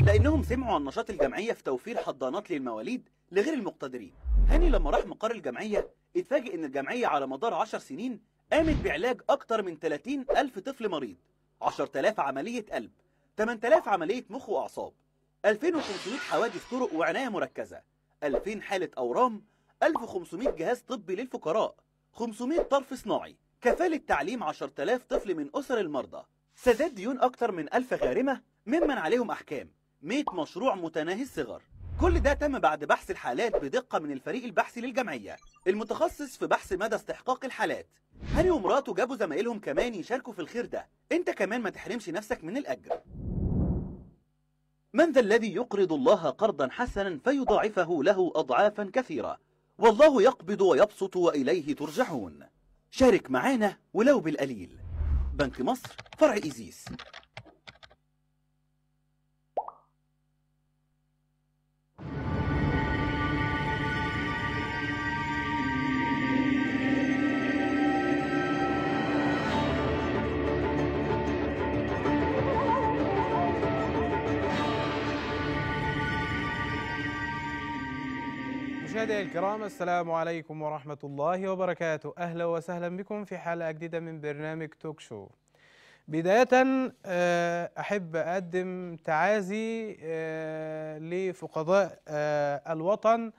لأنهم سمعوا عن نشاط الجمعية في توفير حضانات للمواليد لغير المقتدرين هاني لما راح مقر الجمعية اتفاجئ إن الجمعية على مدار 10 سنين قامت بعلاج أكتر من 30 ألف طفل مريض 10000 عملية قلب 8000 عملية مخ وأعصاب 2500 حوادث طرق وعناية مركزة 2000 حالة أورام 1500 جهاز طبي للفقراء 500 طرف صناعي كفالة تعليم 10000 طفل من أسر المرضى سداد ديون أكتر من 1000 غارمة ممن عليهم أحكام 100 مشروع متناهي الصغر كل ده تم بعد بحث الحالات بدقة من الفريق البحثي للجمعية المتخصص في بحث مدى استحقاق الحالات هاني ومراته جابوا زمايلهم كمان يشاركوا في الخير ده انت كمان ما تحرمش نفسك من الأجر من ذا الذي يقرض الله قرضا حسنا فيضاعفه له أضعافا كثيرة والله يقبض ويبسط وإليه ترجعون شارك معانا ولو بالقليل بنك مصر فرع إيزيس مشاهدينا الكرام السلام عليكم ورحمة الله وبركاته أهلا وسهلا بكم في حلقة جديدة من برنامج توك شو بداية آه، أحب أقدم تعازي آه، لفقداء آه، الوطن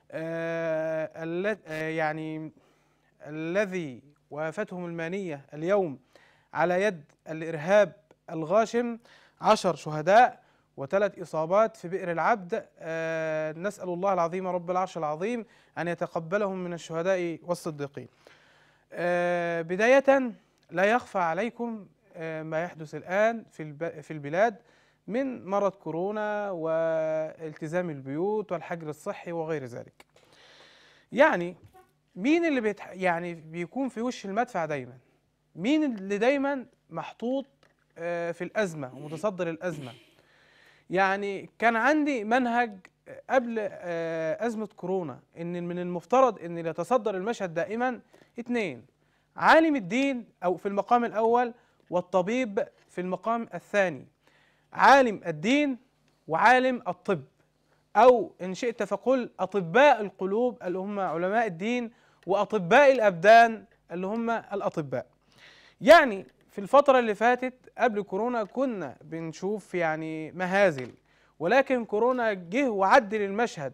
آه، الل- آه، يعني الذي وافتهم المانية اليوم على يد الإرهاب الغاشم عشر شهداء وثلاث إصابات في بئر العبد آه، نسأل الله العظيم رب العرش العظيم أن يتقبلهم من الشهداء والصديقين آه، بداية لا يخفى عليكم آه، ما يحدث الآن في الب- في البلاد من مرض كورونا والتزام البيوت والحجر الصحي وغير ذلك يعني مين اللي بيتح... يعني بيكون في وش المدفع دايما مين اللي دايما محطوط آه، في الأزمة ومتصدر الأزمة يعني كان عندي منهج قبل آه، أزمة كورونا إن من المفترض إن اللي يتصدر المشهد دائما اتنين عالم الدين أو في المقام الأول والطبيب في المقام الثاني عالم الدين وعالم الطب أو إن شئت فقل أطباء القلوب اللي هم علماء الدين وأطباء الأبدان اللي هم الأطباء يعني في الفترة اللي فاتت قبل كورونا كنا بنشوف يعني مهازل ولكن كورونا جه وعدل المشهد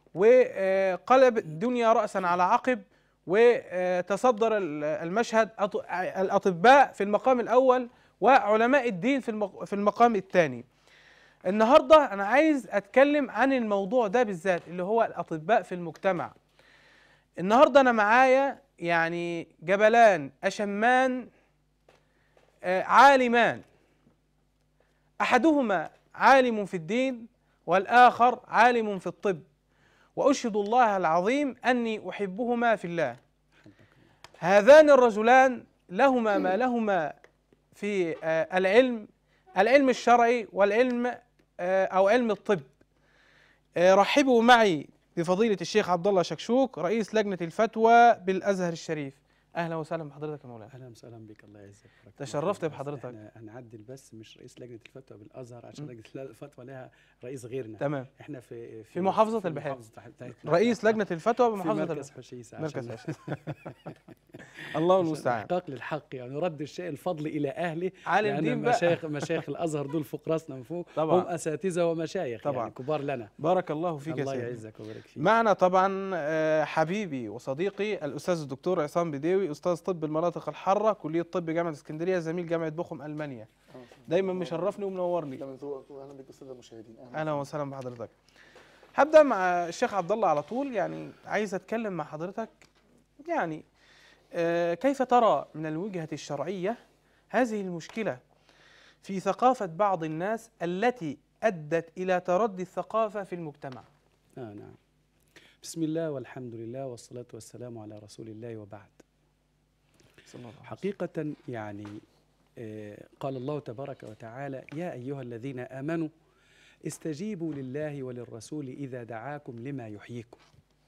وقلب الدنيا رأسا على عقب وتصدر ال- المشهد أط- الأطباء في المقام الأول وعلماء الدين في المق- في المقام الثاني النهارده أنا عايز أتكلم عن الموضوع ده بالذات اللي هو الأطباء في المجتمع النهارده أنا معايا يعني جبلان أشمان آه، عالمان احدهما عالم في الدين والاخر عالم في الطب واشهد الله العظيم اني احبهما في الله هذان الرجلان لهما ما لهما في آه، العلم العلم الشرعي والعلم آه، او علم الطب آه، رحبوا معي بفضيله الشيخ عبد الله شكشوك رئيس لجنه الفتوى بالازهر الشريف اهلا وسهلا بحضرتك يا مولانا اهلا وسهلا بك الله يعزك بارك الله تشرفت فيك. بس بحضرتك. احنا هنعدل بس مش رئيس لجنه الفتوى بالازهر عشان مم. لجنه الفتوى لها رئيس غيرنا تمام احنا في في محافظة في البحيرة. المحافظة بتاعتنا. رئيس لجنه الفتوى في بمحافظه مركز البحر. حشيسه مركز عشان- الله عشان المستعان احقاق للحق يعني رد الشيء الفضل الى اهله عالم لان دين بقى مشايخ مشايخ الازهر دول فوق راسنا من فوق طبعا. هم اساتذه ومشايخ طبعا. يعني كبار لنا بارك الله فيك يا الله سيدي يعزك ويبارك فيك معنا طبعا آه، حبيبي وصديقي الاستاذ الدكتور عصام بديوي استاذ طب المناطق الحاره كليه طب جامعه اسكندريه زميل جامعه بوخم المانيا دايما مشرفني ومنورني لا من ذوقك واهلا بك بالساده المشاهدين اهلا وسهلا بحضرتك هبدا مع الشيخ عبد الله على طول يعني عايز اتكلم مع حضرتك يعني آه، كيف ترى من الوجهه الشرعيه هذه المشكله في ثقافه بعض الناس التي ادت الى تردي الثقافه في المجتمع آه نعم بسم الله والحمد لله والصلاه والسلام على رسول الله وبعد صلى الله عليه وسلم. حقيقة يعني آه، قال الله تبارك وتعالى يا أيها الذين آمنوا استجيبوا لله وللرسول إذا دعاكم لما يحييكم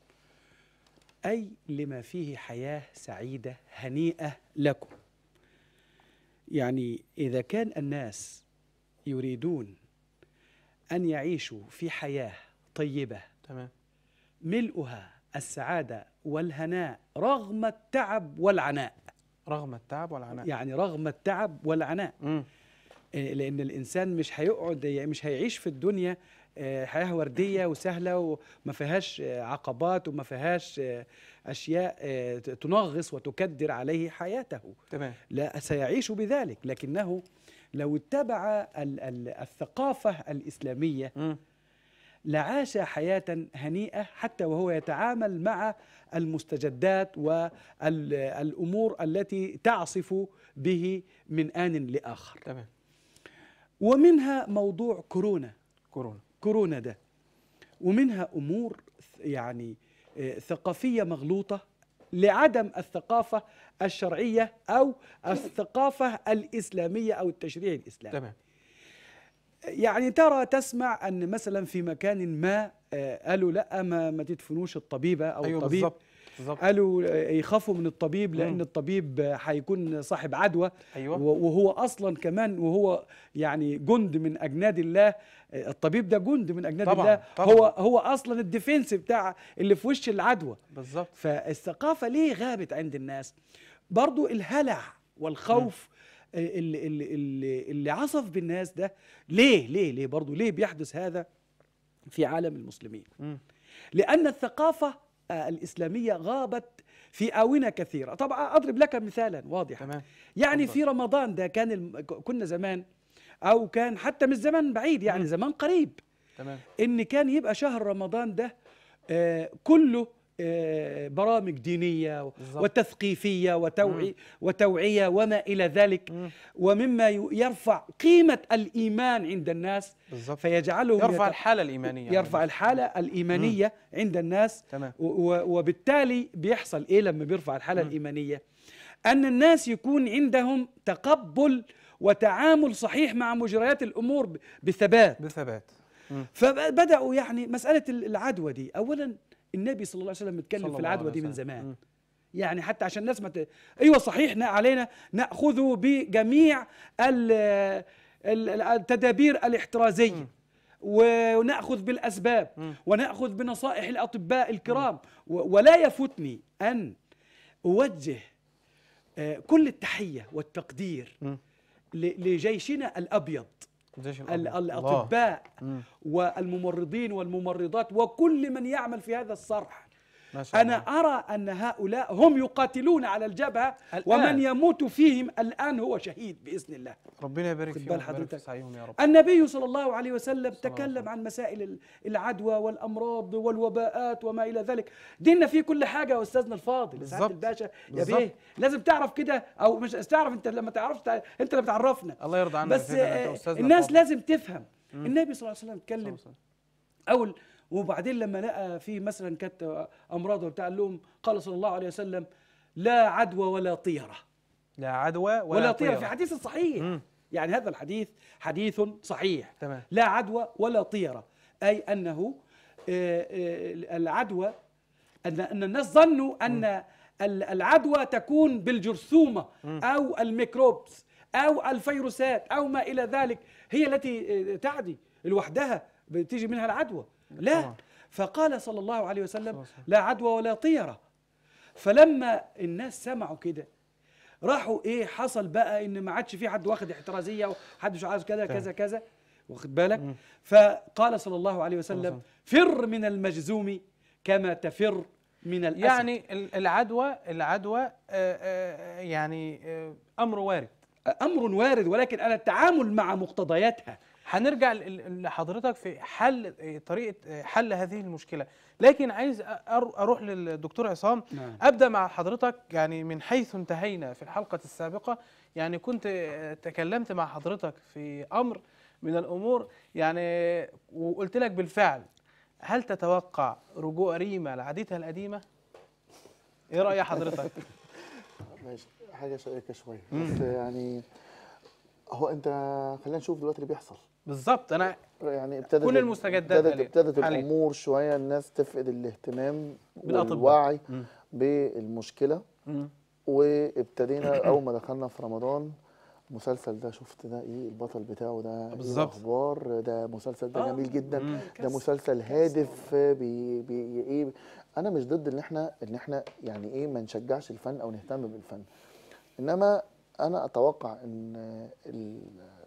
أي لما فيه حياة سعيدة هنيئة لكم يعني إذا كان الناس يريدون أن يعيشوا في حياة طيبة تمام ملؤها السعادة والهناء رغم التعب والعناء رغم التعب والعناء يعني رغم التعب والعناء مم. إيه، لأن الإنسان مش هيقعد مش هيعيش في الدنيا آه، حياة وردية وسهلة وما فيهاش آه، عقبات وما فيهاش آه، أشياء آه، ت- تنغص وتكدر عليه حياته تمام لا سيعيش بذلك لكنه لو اتبع ال- ال- الثقافة الإسلامية مم. لعاش حياة هنيئة حتى وهو يتعامل مع المستجدات والأمور التي تعصف به من آن لآخر تمام ومنها موضوع كورونا كورونا كورونا ده ومنها امور يعني آه، ثقافيه مغلوطه لعدم الثقافه الشرعيه او الثقافه الاسلاميه او التشريع الاسلامي تمام يعني ترى تسمع ان مثلا في مكان ما آه، قالوا لا ما ما تدفنوش الطبيبه او ايوه الطبيب بالظبط بالظبط قالوا آه، يخافوا من الطبيب لان مم. الطبيب آه، هيكون صاحب عدوى ايوه و- وهو اصلا كمان وهو يعني جند من اجناد الله آه، الطبيب ده جند من اجناد طبعاً، الله طبعاً. هو هو اصلا الديفنس بتاع اللي في وش العدوى بالظبط فالثقافه ليه غابت عند الناس برضو الهلع والخوف آه، اللي, اللي, اللي, اللي عصف بالناس ده ليه ليه ليه برضو ليه بيحدث هذا في عالم المسلمين مم. لأن الثقافة آه، الإسلامية غابت في آونة كثيرة طبعا أضرب لك مثالا واضحا تمام يعني اتفضل. في رمضان ده كان الم... كنا زمان أو كان حتى مش زمان بعيد يعني مم. زمان قريب تمام إن كان يبقى شهر رمضان ده آه، كله آه، برامج دينية بالظبط. وتثقيفية وتوعي وتوعية وما إلى ذلك مم. ومما ي- يرفع قيمة الإيمان عند الناس بالظبط فيجعلهم يرفع يت- الحاله الايمانيه يرفع الحالة الإيمانية عند الناس تمام و- و- وبالتالي بيحصل ايه لما بيرفع الحاله مم. الايمانيه ان الناس يكون عندهم تقبل وتعامل صحيح مع مجريات الامور ب- بثبات بثبات مم. فبداوا يعني مساله ال- العدوى دي اولا النبي صلى الله عليه وسلم صلى اتكلم في الله العدوى عليه دي من وسلم. زمان مم. يعني حتى عشان الناس ما ت... ايوه صحيح نا- علينا ناخذ بجميع ال- ال- التدابير الاحترازيه مم. وناخذ بالاسباب مم. وناخذ بنصائح الاطباء الكرام و- ولا يفوتني ان اوجه آه، كل التحيه والتقدير مم. ل- لجيشنا الابيض جيش ال- الأبيض. الله. الاطباء مم. والممرضين والممرضات وكل من يعمل في هذا الصرح ما شاء أنا الله. أرى أن هؤلاء هم يقاتلون على الجبهة الآن. ومن يموت فيهم الآن هو شهيد بإذن الله ربنا يبارك خد فيهم بال ويبارك في حضرتك. سعيهم يا رب النبي صلى الله عليه وسلم الله عليه تكلم وسلم. عن مسائل ال- العدوى والأمراض والوباءات وما إلى ذلك ديننا فيه كل حاجة يا أستاذنا الفاضل سعادة بالظبط. الباشا يا بالظبط. بيه لازم تعرف كده أو مش تعرف أنت لما تعرفش تع- أنت اللي بتعرفنا الله يرضى عنك بس يا سيدنا، أنت آه، أستاذنا الناس الفاضل. لازم تفهم مم. النبي صلى الله عليه وسلم صلى اتكلم الله عليه وسلم. اول وبعدين لما لقى في مثلا كانت امراض وبتاع قال لهم قال صلى الله عليه وسلم لا عدوى ولا طيره لا عدوى ولا, ولا طيره في طيرة. حديث صحيح مم. يعني هذا الحديث حديث صحيح تمام لا عدوى ولا طيره اي انه آه، آه، العدوى ان ان الناس ظنوا ان ال- العدوى تكون بالجرثومه مم. او الميكروبس او الفيروسات او ما الى ذلك هي التي آه، تعدي لوحدها بتيجي منها العدوى لا طبعا. فقال صلى الله عليه صلى وسلم الله عليه وسلم. لا عدوى ولا طيره فلما الناس سمعوا كده راحوا ايه حصل بقى ان ما عادش في حد واخد احترازيه وحد مش عايز كذا تمام. كذا كذا واخد بالك مم. فقال صلى الله عليه صلى الله وسلم فر من المجزوم كما تفر من الاسد يعني ال- العدوى العدوى آه، آه، يعني آه، امر وارد امر وارد ولكن انا التعامل مع مقتضياتها هنرجع ل- ل- لحضرتك في حل آه، طريقه آه، حل هذه المشكله لكن عايز أ- أر- اروح للدكتور عصام نعم. ابدا مع حضرتك يعني من حيث انتهينا في الحلقه السابقه يعني كنت آه، تكلمت مع حضرتك في امر من الامور يعني وقلت لك بالفعل هل تتوقع رجوع ريما لعادتها القديمه ايه راي حضرتك ماشي حاجه شائكه شويه بس يعني هو انت خلينا نشوف دلوقتي اللي بيحصل بالظبط انا يعني ابتدت كل المستجدات ابتدت, حاليا. ابتدت حاليا. الامور شويه الناس تفقد الاهتمام بالأطباء. والوعي مم. بالمشكله مم. وابتدينا اول ما دخلنا في رمضان المسلسل ده شفت ده ايه البطل بتاعه ده بالظبط. ايه اخبار ده مسلسل ده آه. جميل جدا مم. ده كاس- مسلسل هادف بي بي ايه انا مش ضد ان احنا ان احنا يعني ايه ما نشجعش الفن او نهتم بالفن انما انا اتوقع ان ال-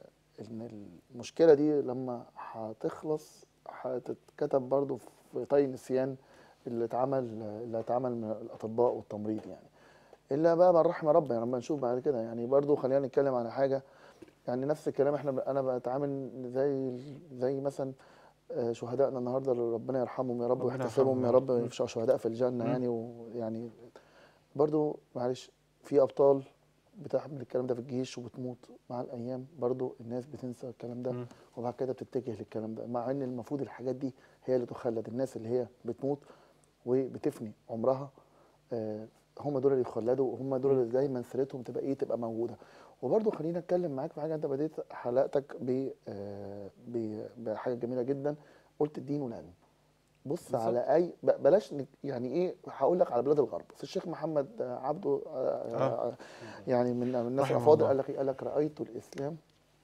ان المشكله دي لما هتخلص هتتكتب برضو في طي النسيان اللي اتعمل اللي اتعمل من الاطباء والتمريض يعني الا بقى من رحم ربنا يعني لما نشوف بعد كده يعني برضو خلينا نتكلم على حاجه يعني نفس الكلام احنا ب- انا بتعامل زي زي مثلا آه، شهدائنا النهارده اللي ربنا يرحمهم يا رب ربنا ويحتسبهم يا يرحمهم يا رب رب. يبقوا شهداء في الجنه مم. يعني ويعني برضو معلش في ابطال بتحمل الكلام ده في الجيش وبتموت مع الايام برضو الناس بتنسى الكلام ده مم. وبعد كده بتتجه للكلام ده مع ان المفروض الحاجات دي هي اللي تخلد الناس اللي هي بتموت وبتفني عمرها آه، هم دول اللي يخلدوا وهم دول اللي دايما سيرتهم تبقى ايه تبقى موجوده وبرضو خلينا اتكلم معاك في حاجه انت بديت حلقتك ب آه، ب- بحاجه جميله جدا قلت الدين والعلم بص بالظبط. على اي ب- بلاش نك- يعني ايه هقول لك على بلاد الغرب بس الشيخ محمد آه، عبده آه، آه، يعني من من الناس رحمه الافاضل الله. قال لك إيه؟ قال لك رايت الاسلام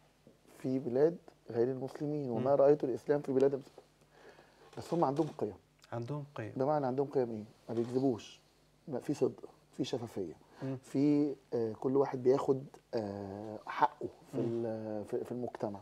في بلاد غير المسلمين وما رايت الاسلام في بلاد المسلمين. بس هم عندهم قيم عندهم قيم بمعنى عندهم قيم ايه؟ ما بيكذبوش ما في صدق في شفافيه مم. في آه كل واحد بياخد آه حقه في ال- في في المجتمع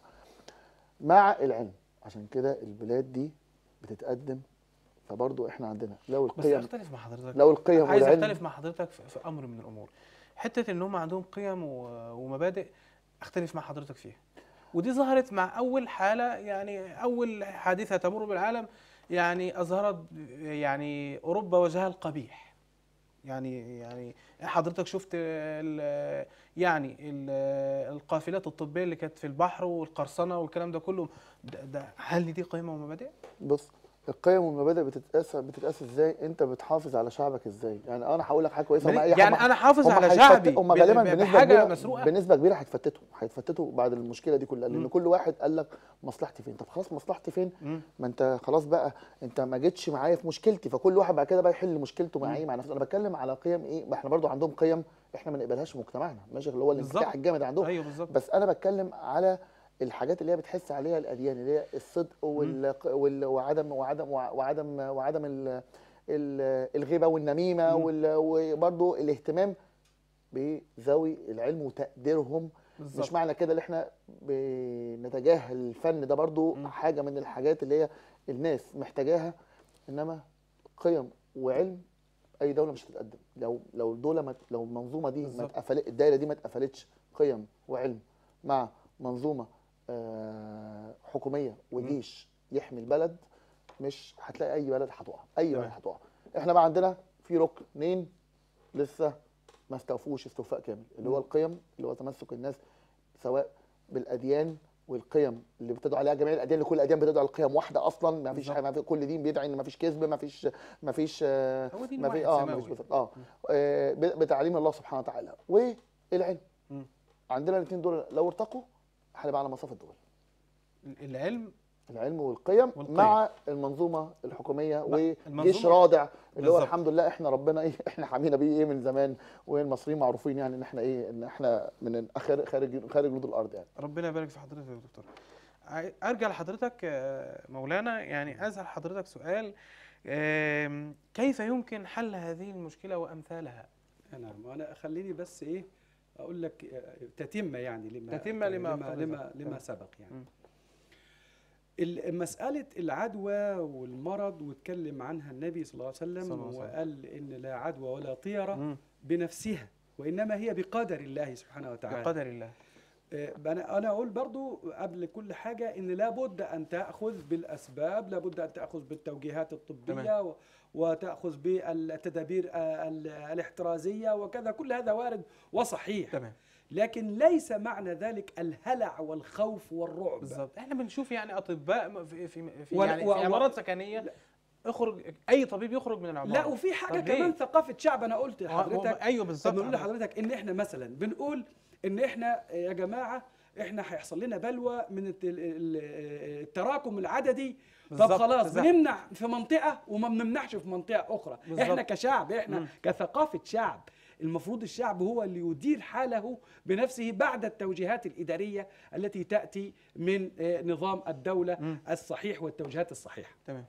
مع العلم عشان كده البلاد دي بتتقدم فبرضه احنا عندنا لو بس القيم اختلف مع حضرتك لو القيم عايز والعلم اختلف مع حضرتك في, في امر من الامور حته ان هم عندهم قيم و- ومبادئ اختلف مع حضرتك فيها ودي ظهرت مع اول حاله يعني اول حادثه تمر بالعالم يعني اظهرت يعني اوروبا وجهها القبيح يعني يعني حضرتك شفت ال- يعني ال- القافلات الطبيه اللي كانت في البحر والقرصنه والكلام ده كله ده, ده هل دي قيمه ومبادئ؟ بص القيم والمبادئ بتتقاس بتتقاس ازاي انت بتحافظ على شعبك ازاي يعني انا هقول لك حاجه كويسه هم اي يعني حاجة- انا حافظ هم على هيتفت- شعبي هم ب- غالبا ب- بنسبه بحاجه كبيره مسروقه بنسبه كبيره هيتفتتوا هيتفتتوا بعد المشكله دي كلها لان مم. كل واحد قال لك مصلحتي فين طب خلاص مصلحتي فين مم. ما انت خلاص بقى انت ما جيتش معايا في مشكلتي فكل واحد بعد كده بقى يحل مشكلته مع مم. ايه مع نفسه انا بتكلم على قيم ايه ما احنا برضو عندهم قيم احنا ما نقبلهاش في مجتمعنا ماشي اللي هو الانفتاح بالظبط. الجامد عندهم ايوه بالظبط بس انا بتكلم على الحاجات اللي هي بتحس عليها الاديان اللي هي الصدق وال... وال... وعدم وعدم وعدم وعدم ال... ال... الغيبه والنميمه مم. وال... وبرضه الاهتمام بذوي العلم وتقديرهم بالظبط مش معنى كده ان احنا بنتجاهل الفن ده برضو مم. حاجه من الحاجات اللي هي الناس محتاجاها انما قيم وعلم اي دوله مش هتتقدم لو لو الدوله ما لو المنظومه دي ما بالظبط. اتقفلت الدايره دي ما اتقفلتش قيم وعلم مع منظومه آه، حكوميه وجيش يحمي البلد مش هتلاقي اي بلد هتقع اي بلد تمام. هتقع احنا بقى عندنا في ركنين لسه ما استوفوش استوفاء كامل اللي هو مم. القيم اللي هو تمسك الناس سواء بالاديان والقيم اللي بتدعو عليها جميع الاديان لكل الاديان بتدعو على قيم واحده اصلا ما فيش بالظبط. حاجه ما في كل دين بيدعي ان ما فيش كذب ما فيش ما فيش آه، هو دين ما في واحد اه ما سماوي. فيش بالظبط اه آه، ب- بتعليم الله سبحانه وتعالى والعلم مم. عندنا الاثنين دول لو ارتقوا هنبقى على مصاف الدول العلم العلم والقيم, والقيم. مع المنظومه الحكوميه وجيش المنظومة- رادع اللي هو بالظبط. الحمد لله احنا ربنا ايه احنا حامينا بيه ايه من زمان والمصريين معروفين يعني ان احنا ايه ان احنا من خارج خارج خارج جنود الارض يعني ربنا يبارك في حضرتك يا دكتور عاي- ارجع لحضرتك آه، مولانا يعني اسال حضرتك سؤال آم، كيف يمكن حل هذه المشكله وامثالها نعم وانا خليني بس ايه اقول لك آه، تتمه يعني لما تتمة لما لما قبل لما, ذلك. لما تمام. سبق يعني مم. ال- مسألة العدوى والمرض واتكلم عنها النبي صلى الله عليه وسلم صلى الله عليه وسلم. وقال إن لا عدوى ولا طيرة مم. بنفسها وإنما هي بقدر الله سبحانه وتعالى بقدر الله آه، انا انا اقول برضو قبل كل حاجه ان لابد ان تاخذ بالاسباب لابد ان تاخذ بالتوجيهات الطبيه تمام. و- وتاخذ بالتدابير آه، ال- الاحترازيه وكذا كل هذا وارد وصحيح تمام لكن ليس معنى ذلك الهلع والخوف والرعب بالظبط احنا بنشوف يعني اطباء م- في في, في ولا- يعني و- في و- عمارات سكنيه اخرج اي طبيب يخرج من العماره لا وفي حاجه طب ليه؟ كمان ثقافه شعب انا قلت هو- هو- لحضرتك ايوه طب بالظبط بنقول لحضرتك ان احنا مثلا بنقول ان احنا يا جماعه احنا هيحصل لنا بلوى من الت- ال- ال- التراكم العددي طب بالظبط، خلاص بالظبط. بنمنع في منطقه وما بنمنعش في منطقه اخرى بالظبط. احنا كشعب احنا مم. كثقافه شعب المفروض الشعب هو اللي يدير حاله بنفسه بعد التوجيهات الاداريه التي تاتي من آه، نظام الدوله مم. الصحيح والتوجيهات الصحيحه تمام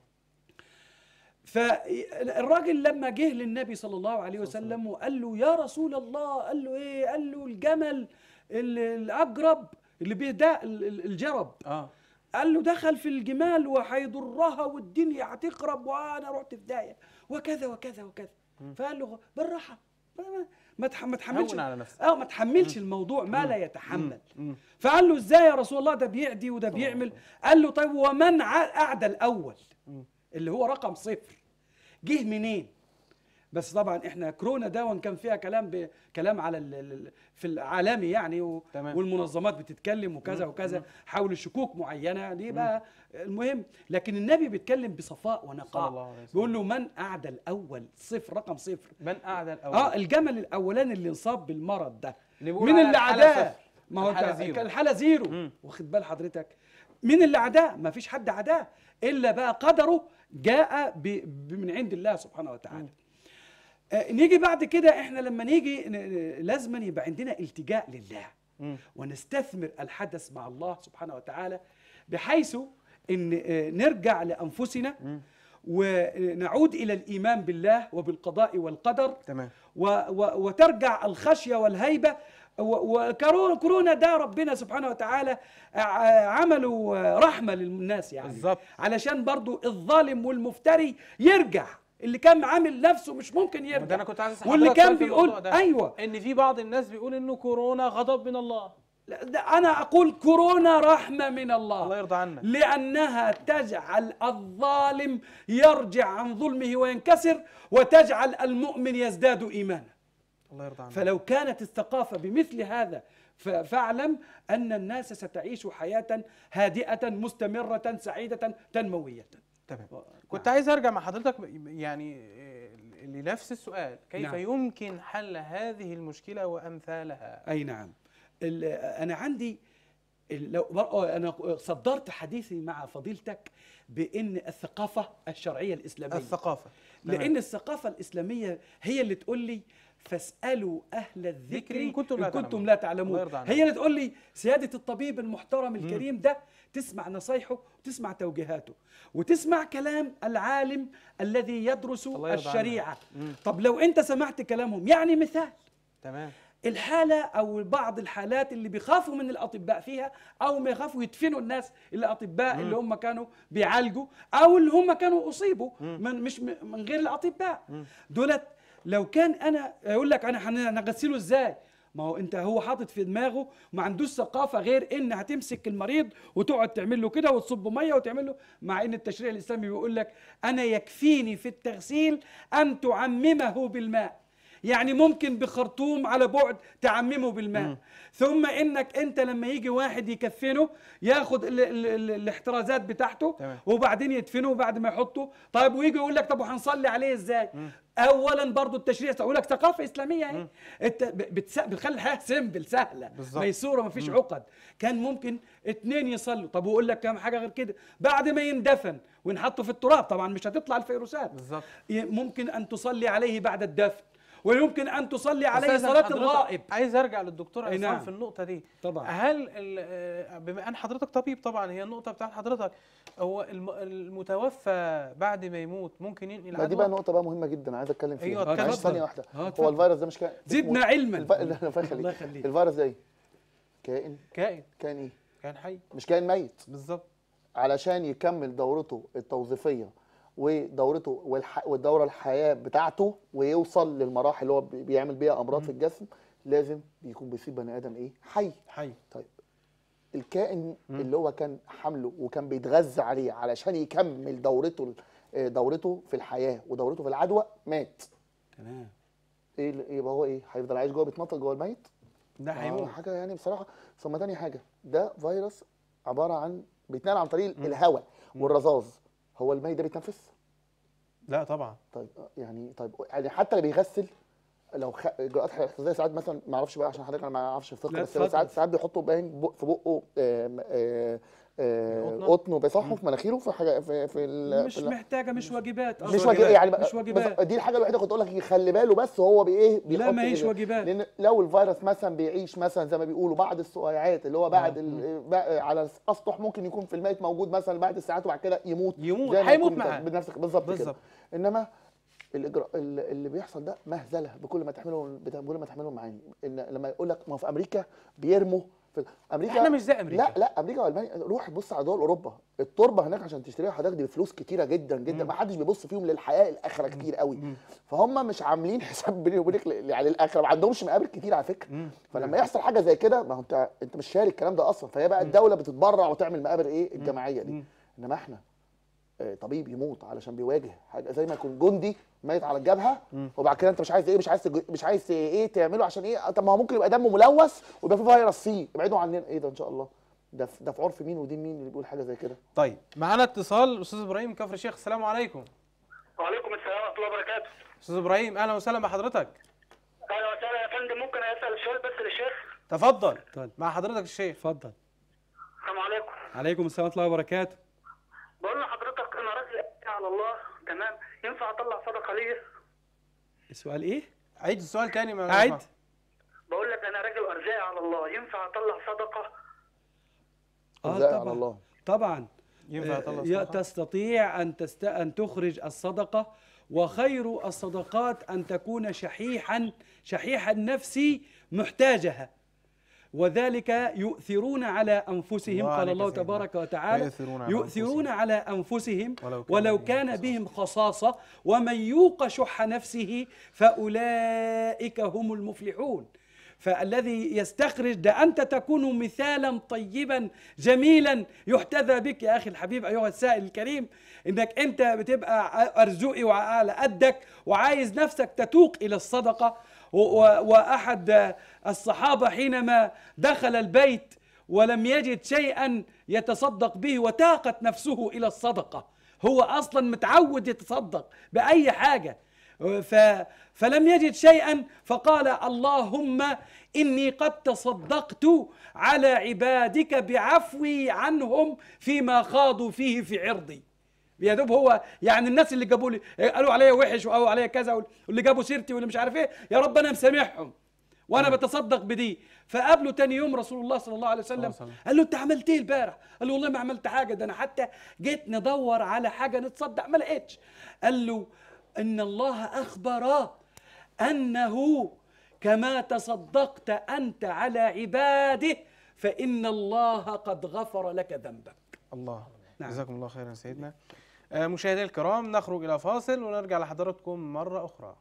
فالراجل لما جه للنبي صلى الله عليه وسلم وقال له يا رسول الله قال له ايه قال له الجمل ال- الاجرب اللي بيه ده ال- ال- الجرب اه قال له دخل في الجمال وهيضرها والدنيا هتخرب وانا رحت في داهيه وكذا وكذا وكذا فقال له بالراحه ما- ما تح- ما تحملش هون على نفسك. اه ما تحملش الموضوع ما لا يتحمل مم. فقال له ازاي يا رسول الله ده بيعدي وده بيعمل قال له طيب ومن ع- اعدى الاول اللي هو رقم صفر جه منين بس طبعا احنا كورونا ده وان كان فيها كلام ب... كلام على ال... ال- في العالمي يعني و... تمام. والمنظمات بتتكلم وكذا وكذا حول شكوك معينه دي بقى المهم لكن النبي بيتكلم بصفاء صلى ونقاء الله عليه وسلم. بيقول له من اعدى الاول صفر رقم صفر من اعدى الاول اه الجمل الاولاني اللي انصاب بالمرض ده اللي بيقول مين على اللي الحالة عداه صفر. ما هو الحالة انت- زيرو. الحاله زيرو مم. واخد بال حضرتك مين اللي عداه ما فيش حد عداه الا بقى قدره جاء ب... ب- من عند الله سبحانه وتعالى آه نيجي بعد كده احنا لما نيجي ن- ن- لازما يبقى عندنا التجاء لله مم. ونستثمر الحدث مع الله سبحانه وتعالى بحيث ان آه، نرجع لانفسنا ونعود الى الايمان بالله وبالقضاء والقدر تمام و و وترجع الخشيه والهيبه وكورونا ده ربنا سبحانه وتعالى ع- عملوا رحمه للناس يعني بالظبط. علشان برضو الظالم والمفتري يرجع اللي كان عامل نفسه مش ممكن يرجع وده انا كنت عايز أسأل واللي حضرتك كان سؤال في بيقول الموضوع ده. ايوه ان في بعض الناس بيقول انه كورونا غضب من الله لا، ده انا اقول كورونا رحمه من الله الله يرضى عنك لأنها تجعل الظالم يرجع عن ظلمه وينكسر وتجعل المؤمن يزداد إيمانا الله يرضى عنك فلو كانت الثقافة بمثل هذا ف- فاعلم أن الناس ستعيش حياة هادئة مستمرة سعيدة تنموية تمام و- كنت عايز ارجع مع حضرتك ب- يعني آه، لنفس السؤال كيف نعم. يمكن حل هذه المشكله وامثالها أي نعم ال- أنا عندي ال- لو بر- أنا صدرت حديثي مع فضيلتك بأن الثقافة الشرعية الإسلامية الثقافه تمام. لان الثقافه الاسلاميه هي اللي تقول لي فاسالوا اهل الذكر إن كنتم لا إن كنتم تعلمون. لا الله تعلمون يرضى عنك. هي اللي تقول لي سياده الطبيب المحترم الكريم ده تسمع نصايحه وتسمع توجيهاته وتسمع كلام العالم الذي يدرس الله يرضى الشريعه مم. طب لو انت سمعت كلامهم يعني مثال تمام الحالة أو بعض الحالات اللي بيخافوا من الأطباء فيها أو ما يخافوا يدفنوا الناس الأطباء اللي هم كانوا بيعالجوا أو اللي هم كانوا أصيبوا من مش م- من غير الأطباء دولت لو كان أنا يقول لك أنا هن- هنغسله إزاي ما هو انت هو حاطط في دماغه ما عندوش ثقافه غير ان هتمسك المريض وتقعد تعمل له كده وتصب ميه وتعمل له مع ان التشريع الاسلامي بيقول لك انا يكفيني في التغسيل ان تعممه بالماء يعني ممكن بخرطوم على بعد تعممه بالماء ثم انك انت لما يجي واحد يكفنه ياخد ال ال ال الاحترازات بتاعته تمام. وبعدين يدفنه بعد ما يحطه طيب ويجي يقول لك طب وهنصلي عليه ازاي اولا برضو التشريع يقول لك ثقافه اسلاميه اهي انت ب- بتس... بتخلي الحياه سيمبل سهله بالظبط. ميسوره ما فيش عقد كان ممكن اتنين يصلوا طب ويقول لك كام حاجه غير كده بعد ما يندفن وينحطوا في التراب طبعا مش هتطلع الفيروسات بالظبط ي- ممكن ان تصلي عليه بعد الدفن ويمكن ان تصلي عليه أستاذن صلاه حضرتك، الغائب عايز ارجع للدكتور أي عصام نعم. في النقطه دي طبعا هل ال- آه، بما ان حضرتك طبيب طبعا هي النقطه بتاعت حضرتك هو الم- المتوفى بعد ما يموت ممكن ينقل ما دي بقى العدوى نقطة بقى مهمة جدا عايز اتكلم فيها أيوة، معلش اتفضل. ثانية واحدة اه، هو اتفضل. الفيروس ده مش كائن زدنا اسمه- علما الف... لا، الله الله يخليك يخليك الفيروس ده ايه؟ كائن كائن كائن ايه؟ كائن حي مش كائن ميت بالظبط علشان يكمل دورته التوظيفية ودورته والح... والدورة الحياة بتاعته ويوصل للمراحل اللي هو بي- بيعمل بيها أمراض في الجسم لازم بيكون بيصيب بني آدم إيه؟ حي حي طيب الكائن اللي هو كان حمله وكان بيتغذى عليه علشان يكمل دورته آه، دورته في الحياة ودورته في العدوى مات تمام ايه اللي- يبقى هو ايه هيفضل عايش جوه بيتنطط جوه الميت ده آه، هيموت حاجه يعني بصراحه ثم تاني حاجه ده فيروس عباره عن بيتنقل عن طريق الهواء والرذاذ هو الميت ده بيتنفس لا طبعا طيب آه، يعني طيب يعني حتى اللي بيغسل لو خ... اجراءات احترازيه ساعات مثلا ما اعرفش بقى عشان حضرتك انا ما اعرفش الفقه لا، بس هو اتفضل. ساعات ساعات بيحطوا باين بق- في بقه آم، آه، آه، القطنة؟ قطن وبيصحوا في مناخيره في حاجه في في, ال- مش في ال- محتاجه مش واجبات مش أصلاً. واجبات يعني مش واجبات بس دي الحاجه الوحيده كنت اقول لك يخلي باله بس هو بايه لا ما هيش واجبات لان لو الفيروس مثلا بيعيش مثلا زي ما بيقولوا بعد السقيعات اللي هو بعد ال- بقى على الاسطح ممكن يكون في الميت موجود مثلا بعد الساعات وبعد كده يموت يموت زي ما هيموت يكون معاه بنفس بالظبط كده بالظبط انما الاجراء ال- اللي بيحصل ده مهزله بكل ما تحمله بتا- بكل ما تحمله معاني ان لما يقول لك ما في امريكا بيرموا في امريكا احنا مش زي امريكا لا لا امريكا والمانيا روح بص على دول اوروبا التربه هناك عشان تشتريها حضرتك دي بفلوس كتيره جدا جدا مم. ما حدش بيبص فيهم للحياه الاخره كتير قوي مم. فهم مش عاملين حساب بيني وبينك ل- يعني الاخره ما عندهمش مقابر كتير على فكره مم. فلما يحصل حاجه زي كده ما هو انت انت مش شاري الكلام ده اصلا فهي بقى الدوله بتتبرع وتعمل مقابر ايه الجماعيه دي مم. انما احنا آه، طبيب يموت علشان بيواجه حاجه زي ما يكون جندي ميت على الجبهه مم. وبعد كده انت مش عايز ايه مش عايز تج- مش عايز ايه تعمله عشان ايه طب ما هو ممكن يبقى دمه ملوث ويبقى فيه فيروس سي ابعدوا عننا ايه ده ان شاء الله ده في ده في عرف مين ودين مين اللي بيقول حاجه زي كده طيب معانا اتصال استاذ ابراهيم كفر الشيخ السلام عليكم وعليكم السلام ورحمه الله وبركاته استاذ ابراهيم اهلا وسهلا بحضرتك اهلا وسهلا يا فندم ممكن اسال سؤال بس للشيخ تفضل اتفضل. مع حضرتك الشيخ اتفضل السلام عليكم عليكم السلام ورحمه الله وبركاته بقول لحضرتك انا راجل أتقي على الله تمام ينفع اطلع صدقه ليا السؤال ايه عيد السؤال تاني ما عيد بقول لك انا راجل ارزاقي على الله ينفع اطلع صدقه ازاي على الله طبعا ينفع اطلع آه، يا- صدقة؟ تستطيع أن تست... أن تخرج الصدقة وخير الصدقات أن تكون شحيحا شحيح النفس محتاجها وذلك يؤثرون على أنفسهم الله قال عليك الله يا سيدنا. تبارك وتعالى ويؤثرون على يؤثرون على أنفسهم ولو كان ولو بهم كان خصاصة. بهم خصاصة ومن يوق شح نفسه فأولئك هم المفلحون فالذي يستخرج ده أنت تكون مثالا طيبا جميلا يحتذى بك يا أخي الحبيب أيها السائل الكريم إنك أنت بتبقى أرزقي وعلى قدك وعايز نفسك تتوق إلى الصدقة و- و- وأحد الصحابة حينما دخل البيت ولم يجد شيئا يتصدق به وتاقت نفسه إلى الصدقة هو أصلا متعود يتصدق بأي حاجة ف فلم يجد شيئا فقال اللهم إني قد تصدقت على عبادك بعفوي عنهم فيما خاضوا فيه في عرضي يا دوب هو يعني الناس اللي جابوا لي قالوا عليا وحش وقالوا عليا كذا واللي جابوا سيرتي واللي مش عارف ايه يا رب انا مسامحهم وانا بتصدق بدي فقابله تاني يوم رسول الله صلى الله عليه وسلم الله عليه وسلم. قال له انت عملت ايه البارح قال له والله ما عملت حاجه ده انا حتى جيت ندور على حاجه نتصدق ما لقيتش قال له ان الله اخبر انه كما تصدقت انت على عباده فان الله قد غفر لك ذنبك الله نعم. جزاكم الله خيرا سيدنا آه، مشاهدينا الكرام نخرج الى فاصل ونرجع لحضراتكم مره اخرى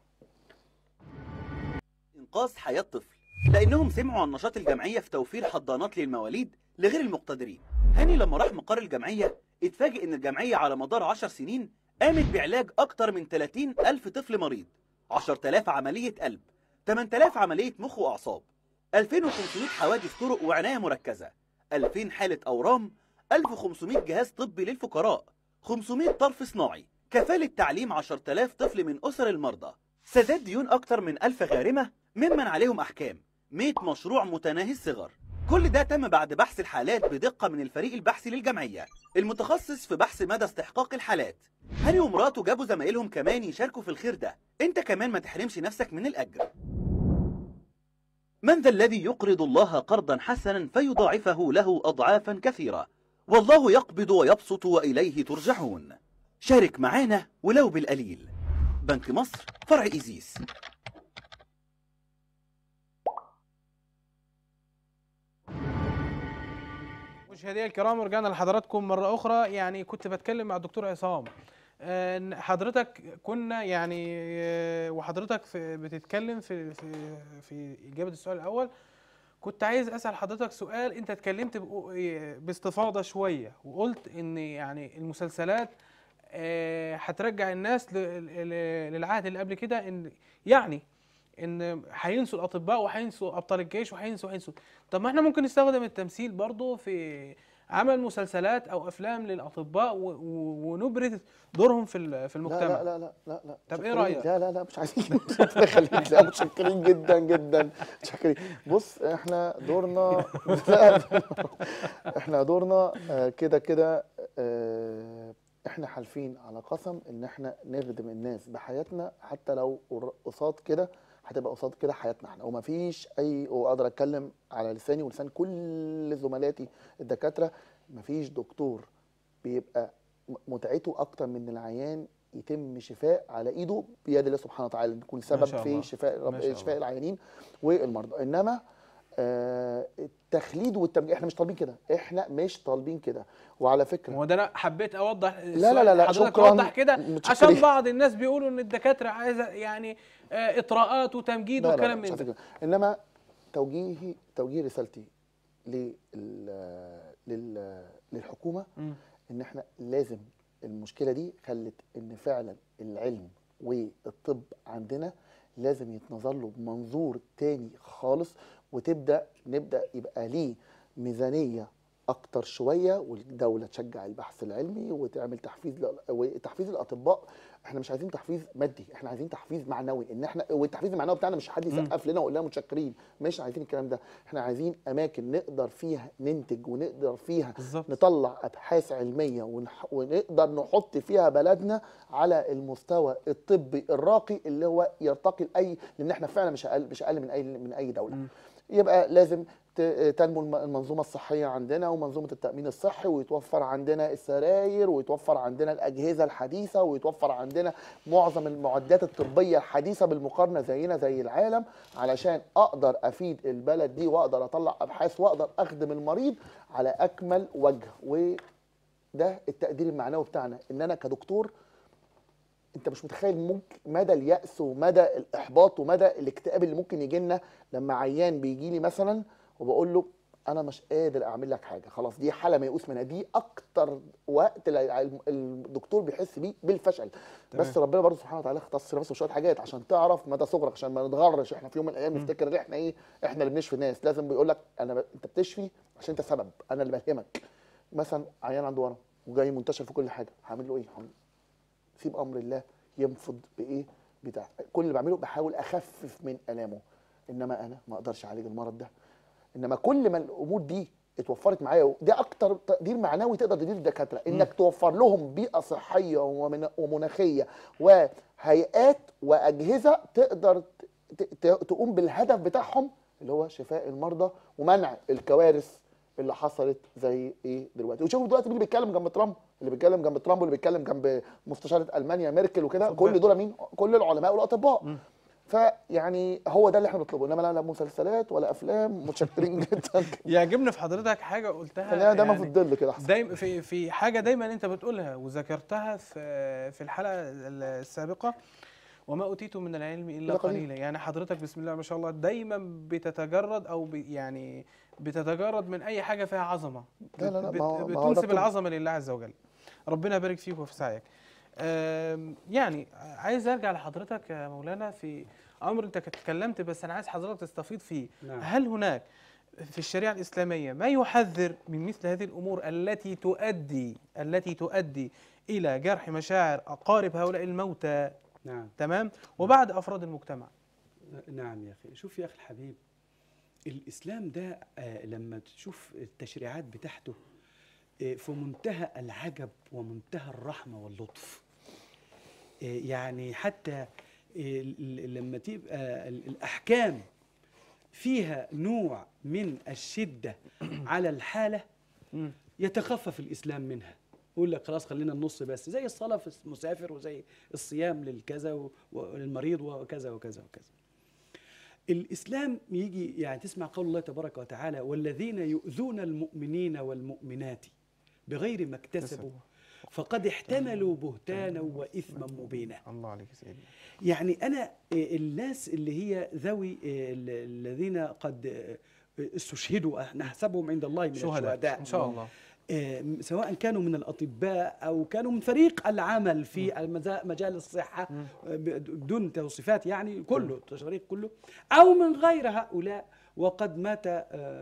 إنقاذ حياة طفل لأنهم سمعوا عن نشاط الجمعية في توفير حضانات للمواليد لغير المقتدرين هاني لما راح مقر الجمعية اتفاجئ إن الجمعية على مدار 10 سنين قامت بعلاج أكتر من 30 ألف طفل مريض 10000 عملية قلب 8000 عملية مخ وأعصاب 2500 حوادث طرق وعناية مركزة 2000 حالة أورام 1500 جهاز طبي للفقراء 500 طرف صناعي كفالة تعليم 10000 طفل من أسر المرضى سداد ديون أكتر من 1000 غارمة ممن عليهم أحكام 100 مشروع متناهي الصغر كل ده تم بعد بحث الحالات بدقة من الفريق البحثي للجمعية المتخصص في بحث مدى استحقاق الحالات هاني ومراته جابوا زمايلهم كمان يشاركوا في الخير ده انت كمان ما تحرمش نفسك من الأجر من ذا الذي يقرض الله قرضا حسنا فيضاعفه له أضعافا كثيرة والله يقبض ويبسط وإليه ترجعون شارك معانا ولو بالقليل بنك مصر فرع إيزيس مشاهدينا الكرام رجعنا لحضراتكم مرة أخرى يعني كنت بتكلم مع الدكتور عصام آه، إن حضرتك كنا يعني آه، وحضرتك في بتتكلم في في في إجابة السؤال الأول كنت عايز أسأل حضرتك سؤال أنت اتكلمت بقو- آه، باستفاضة شوية وقلت إن يعني المسلسلات آه، هترجع الناس ل- ل- للعهد اللي قبل كده إن يعني ان هينسوا الاطباء وهينسوا ابطال الجيش وهينسوا هينسوا طب ما احنا ممكن نستخدم التمثيل برضو في عمل مسلسلات او افلام للاطباء و- و- ونبرز دورهم في ال- في لا المجتمع لا لا لا لا لا طب إيه متشكرين. رأيك؟ لا لا لا مش عايزين ربنا يخليك لا متشكرين جدا جدا متشكرين بص احنا دورنا لا، احنا دورنا آه، كده كده آه، احنا حالفين على قسم ان احنا نخدم الناس بحياتنا حتى لو قر- قصاد كده هتبقى قصاد كده حياتنا احنا ومفيش اي واقدر اتكلم على لساني ولسان كل زملاتي الدكاتره مفيش دكتور بيبقى م- متعته اكتر من العيان يتم شفاء على ايده بيد الله سبحانه وتعالى نكون سبب شاء في الله. شفاء ما شاء شفاء الله. العيانين والمرضى انما آه التخليد والتمجيد احنا مش طالبين كده احنا مش طالبين كده وعلى فكره هو ده انا حبيت اوضح لا لا لا لا حضرتك شكراً. اوضح كده متشكرين. عشان بعض الناس بيقولوا ان الدكاتره عايزه يعني آه، اطراءات وتمجيد لا لا وكلام لا مش من عايز ده كده. انما توجيهي توجيه رسالتي لل لل للحكومه مم. ان احنا لازم المشكله دي خلت ان فعلا العلم والطب عندنا لازم يتنظر له بمنظور تاني خالص وتبدا نبدا يبقى ليه ميزانيه اكتر شويه والدوله تشجع البحث العلمي وتعمل تحفيز لل- وتحفيز الاطباء احنا مش عايزين تحفيز مادي احنا عايزين تحفيز معنوي ان احنا والتحفيز المعنوي بتاعنا مش حد يسقف لنا ويقول لنا متشكرين مش عايزين الكلام ده احنا عايزين اماكن نقدر فيها ننتج ونقدر فيها بالظبط نطلع ابحاث علميه ونح... ونقدر نحط فيها بلدنا على المستوى الطبي الراقي اللي هو يرتقي لاي لان احنا فعلا مش اقل مش اقل من اي من اي دوله مم. يبقى لازم ت- تنمو الم- المنظومه الصحيه عندنا ومنظومه التامين الصحي ويتوفر عندنا السراير ويتوفر عندنا الاجهزه الحديثه ويتوفر عندنا معظم المعدات الطبيه الحديثه بالمقارنه زينا زي العالم علشان اقدر افيد البلد دي واقدر اطلع ابحاث واقدر اخدم المريض على اكمل وجه وده التقدير المعنوي بتاعنا ان انا كدكتور انت مش متخيل ممكن مدى اليأس ومدى الإحباط ومدى الاكتئاب اللي ممكن يجي لنا لما عيان بيجي لي مثلا وبقول له انا مش قادر اعمل لك حاجه خلاص دي حاله ميؤوس منها دي اكتر وقت الع- الم- الدكتور بيحس بيه بالفشل تمام. بس ربنا برضه سبحانه وتعالى اختص بس بشويه حاجات عشان تعرف مدى صغرك عشان ما نتغرش احنا في يوم من الايام نفتكر ان احنا ايه احنا اللي بنشفي الناس لازم بيقول لك انا ب... انت بتشفي عشان انت سبب انا اللي بلهمك مثلا عيان عنده ورم وجاي منتشر في كل حاجه هعمل له ايه؟ هعمل- سيب امر الله ينفض بايه بتاع كل اللي بعمله بحاول اخفف من الامه انما انا ما اقدرش اعالج المرض ده انما كل ما الامور دي اتوفرت معايا ده اكتر تقدير معنوي تقدر تدير الدكاتره انك توفر لهم بيئه صحيه ومن- ومناخيه وهيئات واجهزه تقدر ت- ت- تقوم بالهدف بتاعهم اللي هو شفاء المرضى ومنع الكوارث اللي حصلت زي ايه دلوقتي وشوفوا دلوقتي مين اللي بيتكلم جنب ترامب اللي بيتكلم جنب ترامب واللي بيتكلم جنب مستشاره المانيا ميركل وكده خد كل بالك. دول مين كل العلماء والاطباء مم. فيعني هو ده اللي احنا بنطلبه انما لا لا مسلسلات ولا افلام متشكرين جدا يعجبني في حضرتك حاجه قلتها خلينا دايما في يعني الظل كده احسن دايما في في حاجه دايما انت بتقولها وذكرتها في في الحلقه السابقه وما اوتيتم من العلم الا إلا قليلا. قليلا يعني حضرتك بسم الله ما شاء الله دايما بتتجرد او بي يعني بتتجرد من اي حاجه فيها عظمه لا لا لا، بت- ما هو- ما هو ده بتنسب الطب. العظمه لله عز وجل ربنا يبارك فيك وفي سعيك آم، يعني عايز ارجع لحضرتك يا مولانا في امر انت اتكلمت بس انا عايز حضرتك تستفيض فيه نعم. هل هناك في الشريعة الإسلامية ما يحذر من مثل هذه الأمور التي تؤدي التي تؤدي إلى جرح مشاعر أقارب هؤلاء الموتى نعم تمام وبعد أفراد المجتمع نعم يا أخي شوف يا أخي الحبيب الإسلام ده آه، لما تشوف التشريعات بتاعته آه، في منتهى العجب ومنتهى الرحمة واللطف آه، يعني حتى آه، ال- لما تبقى ال- الأحكام فيها نوع من الشدة على الحالة مم. يتخفف الاسلام منها يقول لك خلاص خلينا النص بس زي الصلاه في المسافر وزي الصيام للكذا و- وللمريض وكذا وكذا وكذا الاسلام يجي يعني تسمع قول الله تبارك وتعالى والذين يؤذون المؤمنين والمؤمنات بغير ما اكتسبوا فقد احتملوا بهتانا واثما مبينا الله عليك يا سيدي يعني انا إيه، الناس اللي هي ذوي إيه، ال- الذين قد إيه، استشهدوا نحسبهم عند الله من شهداء الشهداء إن شاء الله آه، سواء كانوا من الأطباء أو كانوا من فريق العمل في المزا- مجال الصحة آه، بدون توصيفات يعني كله الفريق كله أو من غير هؤلاء وقد مات آه،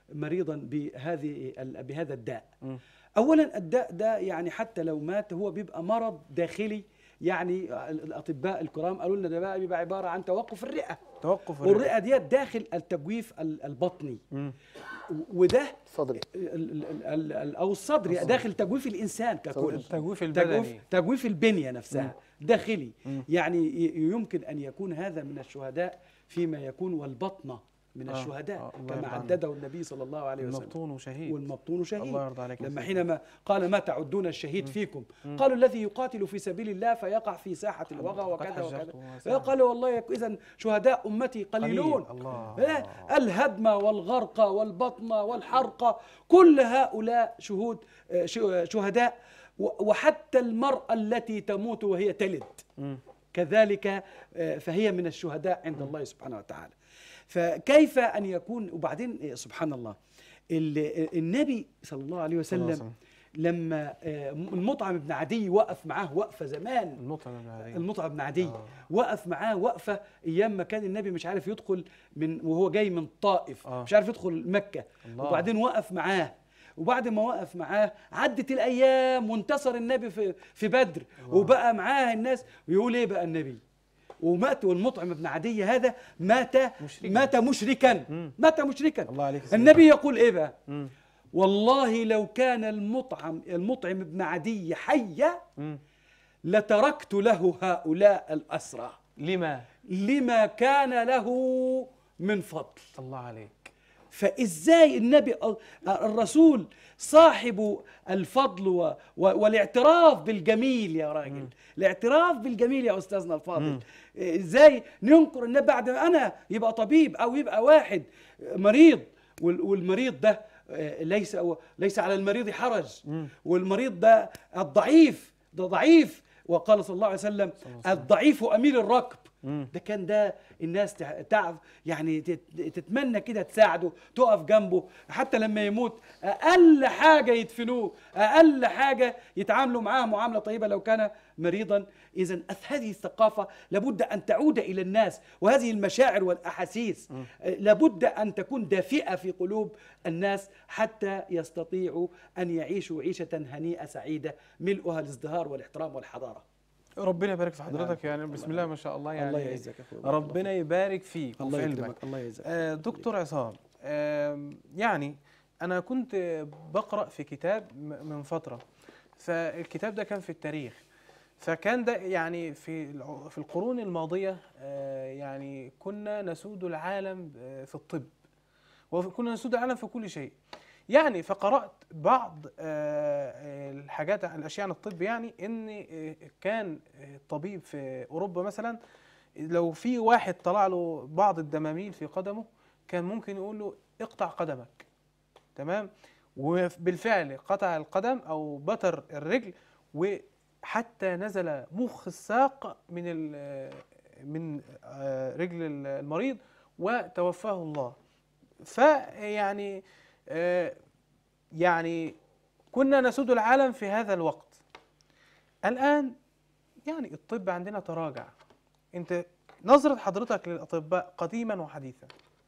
مريضا بهذه ال- بهذا الداء مم. اولا الداء ده يعني حتى لو مات هو بيبقى مرض داخلي يعني الاطباء الكرام قالوا لنا ده بقى بيبقى عباره عن توقف الرئه توقف الرئة. والرئه ديت داخل التجويف ال- البطني مم. وده صدري ال- ال- ال- ال- او الصدر يعني داخل تجويف الانسان ككل التجويف تجويف البدني تجويف البنيه نفسها داخلي يعني ي- يمكن ان يكون هذا من الشهداء فيما يكون والبطنه من آه، الشهداء آه، الله كما يرضى عنك. عدده النبي صلى الله عليه وسلم المبطون شهيد والمبطون شهيد الله يرضى عليك يا لما سيدي. حينما قال ما تعدون الشهيد فيكم قالوا الذي يقاتل في سبيل الله فيقع في ساحة الوغى قد وكذا حجرت وكذا وساعة. قالوا والله إذا شهداء أمتي قليلون قليل. الله. لا، الهدم والغرق والبطن والحرق كل هؤلاء شهود آه، ش- شهداء و- وحتى المرأة التي تموت وهي تلد مم. كذلك آه، فهي من الشهداء عند الله سبحانه وتعالى فكيف أن يكون وبعدين آه، سبحان الله ال- النبي صلى الله عليه الله عليه وسلم وسلم. لما آه، المطعم بن عدي وقف معاه وقفه زمان المطعم بن عدي المطعم بن عدي آه. وقف معاه وقفه ايام ما كان النبي مش عارف يدخل من وهو جاي من طائف آه. مش عارف يدخل مكه الله. وبعدين وقف معاه وبعد ما وقف معاه عدت الايام وانتصر النبي في في بدر وبقى معاه الناس ويقول ايه بقى النبي ومات والمطعم بن عدي هذا مات مشركاً. مات مشركا مم. مات مشركا الله عليك يا سيدي. النبي يقول ايه بقى مم. والله لو كان المطعم المطعم ابن عدي حيا مم. لتركت له هؤلاء الأسرى لما لما كان له من فضل الله عليك فإزاي النبي الرسول صاحب الفضل و و والاعتراف بالجميل يا راجل الاعتراف بالجميل يا أستاذنا الفاضل إزاي ننكر النبي بعد ما أنا يبقى طبيب أو يبقى واحد مريض وال- والمريض ده آه، ليس ليس على المريض حرج والمريض ده الضعيف ده ضعيف وقال صلى الله عليه وسلم الضعيف امير الركب ده كان ده الناس تع- تعرف يعني تت- تتمنى كده تساعده تقف جنبه حتى لما يموت اقل حاجه يدفنوه اقل حاجه يتعاملوا معاه معامله طيبه لو كان مريضا اذا هذه الثقافه لابد ان تعود الى الناس وهذه المشاعر والاحاسيس آه، لابد ان تكون دافئه في قلوب الناس حتى يستطيعوا ان يعيشوا عيشه هنيئه سعيده ملؤها الازدهار والاحترام والحضاره ربنا يبارك في حضرتك يعني بسم الله ما شاء الله يعني الله يعزك يا أخوي، بارك الله ربنا يبارك فيك الله وفي علمك يكرمك الله يجزاك آه، دكتور عصام آم، يعني أنا كنت بقرأ في كتاب م- من فترة فالكتاب ده كان في التاريخ فكان ده يعني في الع- في القرون الماضية آه، يعني كنا نسود العالم آه، في الطب وكنا نسود العالم في كل شيء يعني فقرأت بعض آه، آه، الحاجات عن الأشياء عن الطب يعني إن آه، كان آه، طبيب في أوروبا مثلا لو في واحد طلع له بعض الدماميل في قدمه كان ممكن يقول له اقطع قدمك تمام وبالفعل قطع القدم او بتر الرجل وحتى نزل مخ الساق من ال- من آه، رجل المريض وتوفاه الله فيعني آه، يعني كنا نسود العالم في هذا الوقت الآن يعني الطب عندنا تراجع انت نظرة حضرتك للأطباء قديما وحديثا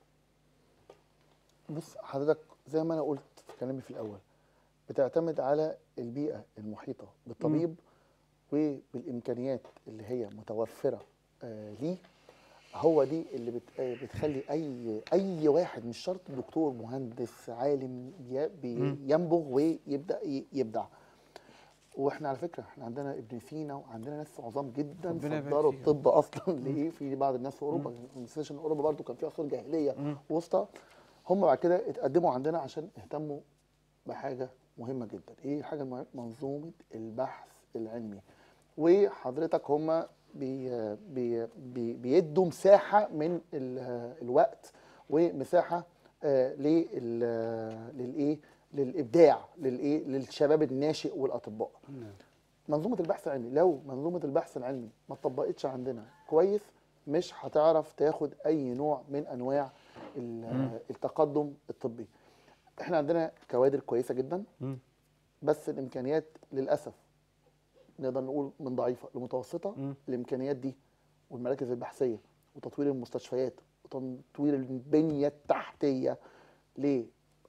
بص حضرتك زي ما انا قلت في كلامي في الاول بتعتمد على البيئه المحيطه بالطبيب وبالامكانيات اللي هي متوفره آه ليه هو دي اللي بت آه بتخلي اي اي واحد مش شرط دكتور مهندس عالم ي- بي- مم. ينبغ ويبدا ي- يبدع واحنا على فكره احنا عندنا ابن سينا وعندنا ناس عظام جدا ربنا يبارك فضلوا فيهم. الطب اصلا لايه في بعض الناس في اوروبا ما ننساش ان اوروبا برضو كان فيها عصور جاهليه مم. وسطى هم بعد كده اتقدموا عندنا عشان اهتموا بحاجه مهمه جدا ايه الحاجه المهمه منظومه البحث العلمي وحضرتك هم بي بي بي بيدوا مساحه من ال- الوقت ومساحه آه، لل- للايه للابداع للايه للشباب الناشئ والاطباء نعم. منظومه البحث العلمي لو منظومه البحث العلمي ما اتطبقتش عندنا كويس مش هتعرف تاخد اي نوع من انواع ال- التقدم الطبي احنا عندنا كوادر كويسه جدا مم. بس الامكانيات للاسف نقدر نقول من ضعيفه لمتوسطه مم. الامكانيات دي والمراكز البحثيه وتطوير المستشفيات وتطوير البنيه التحتيه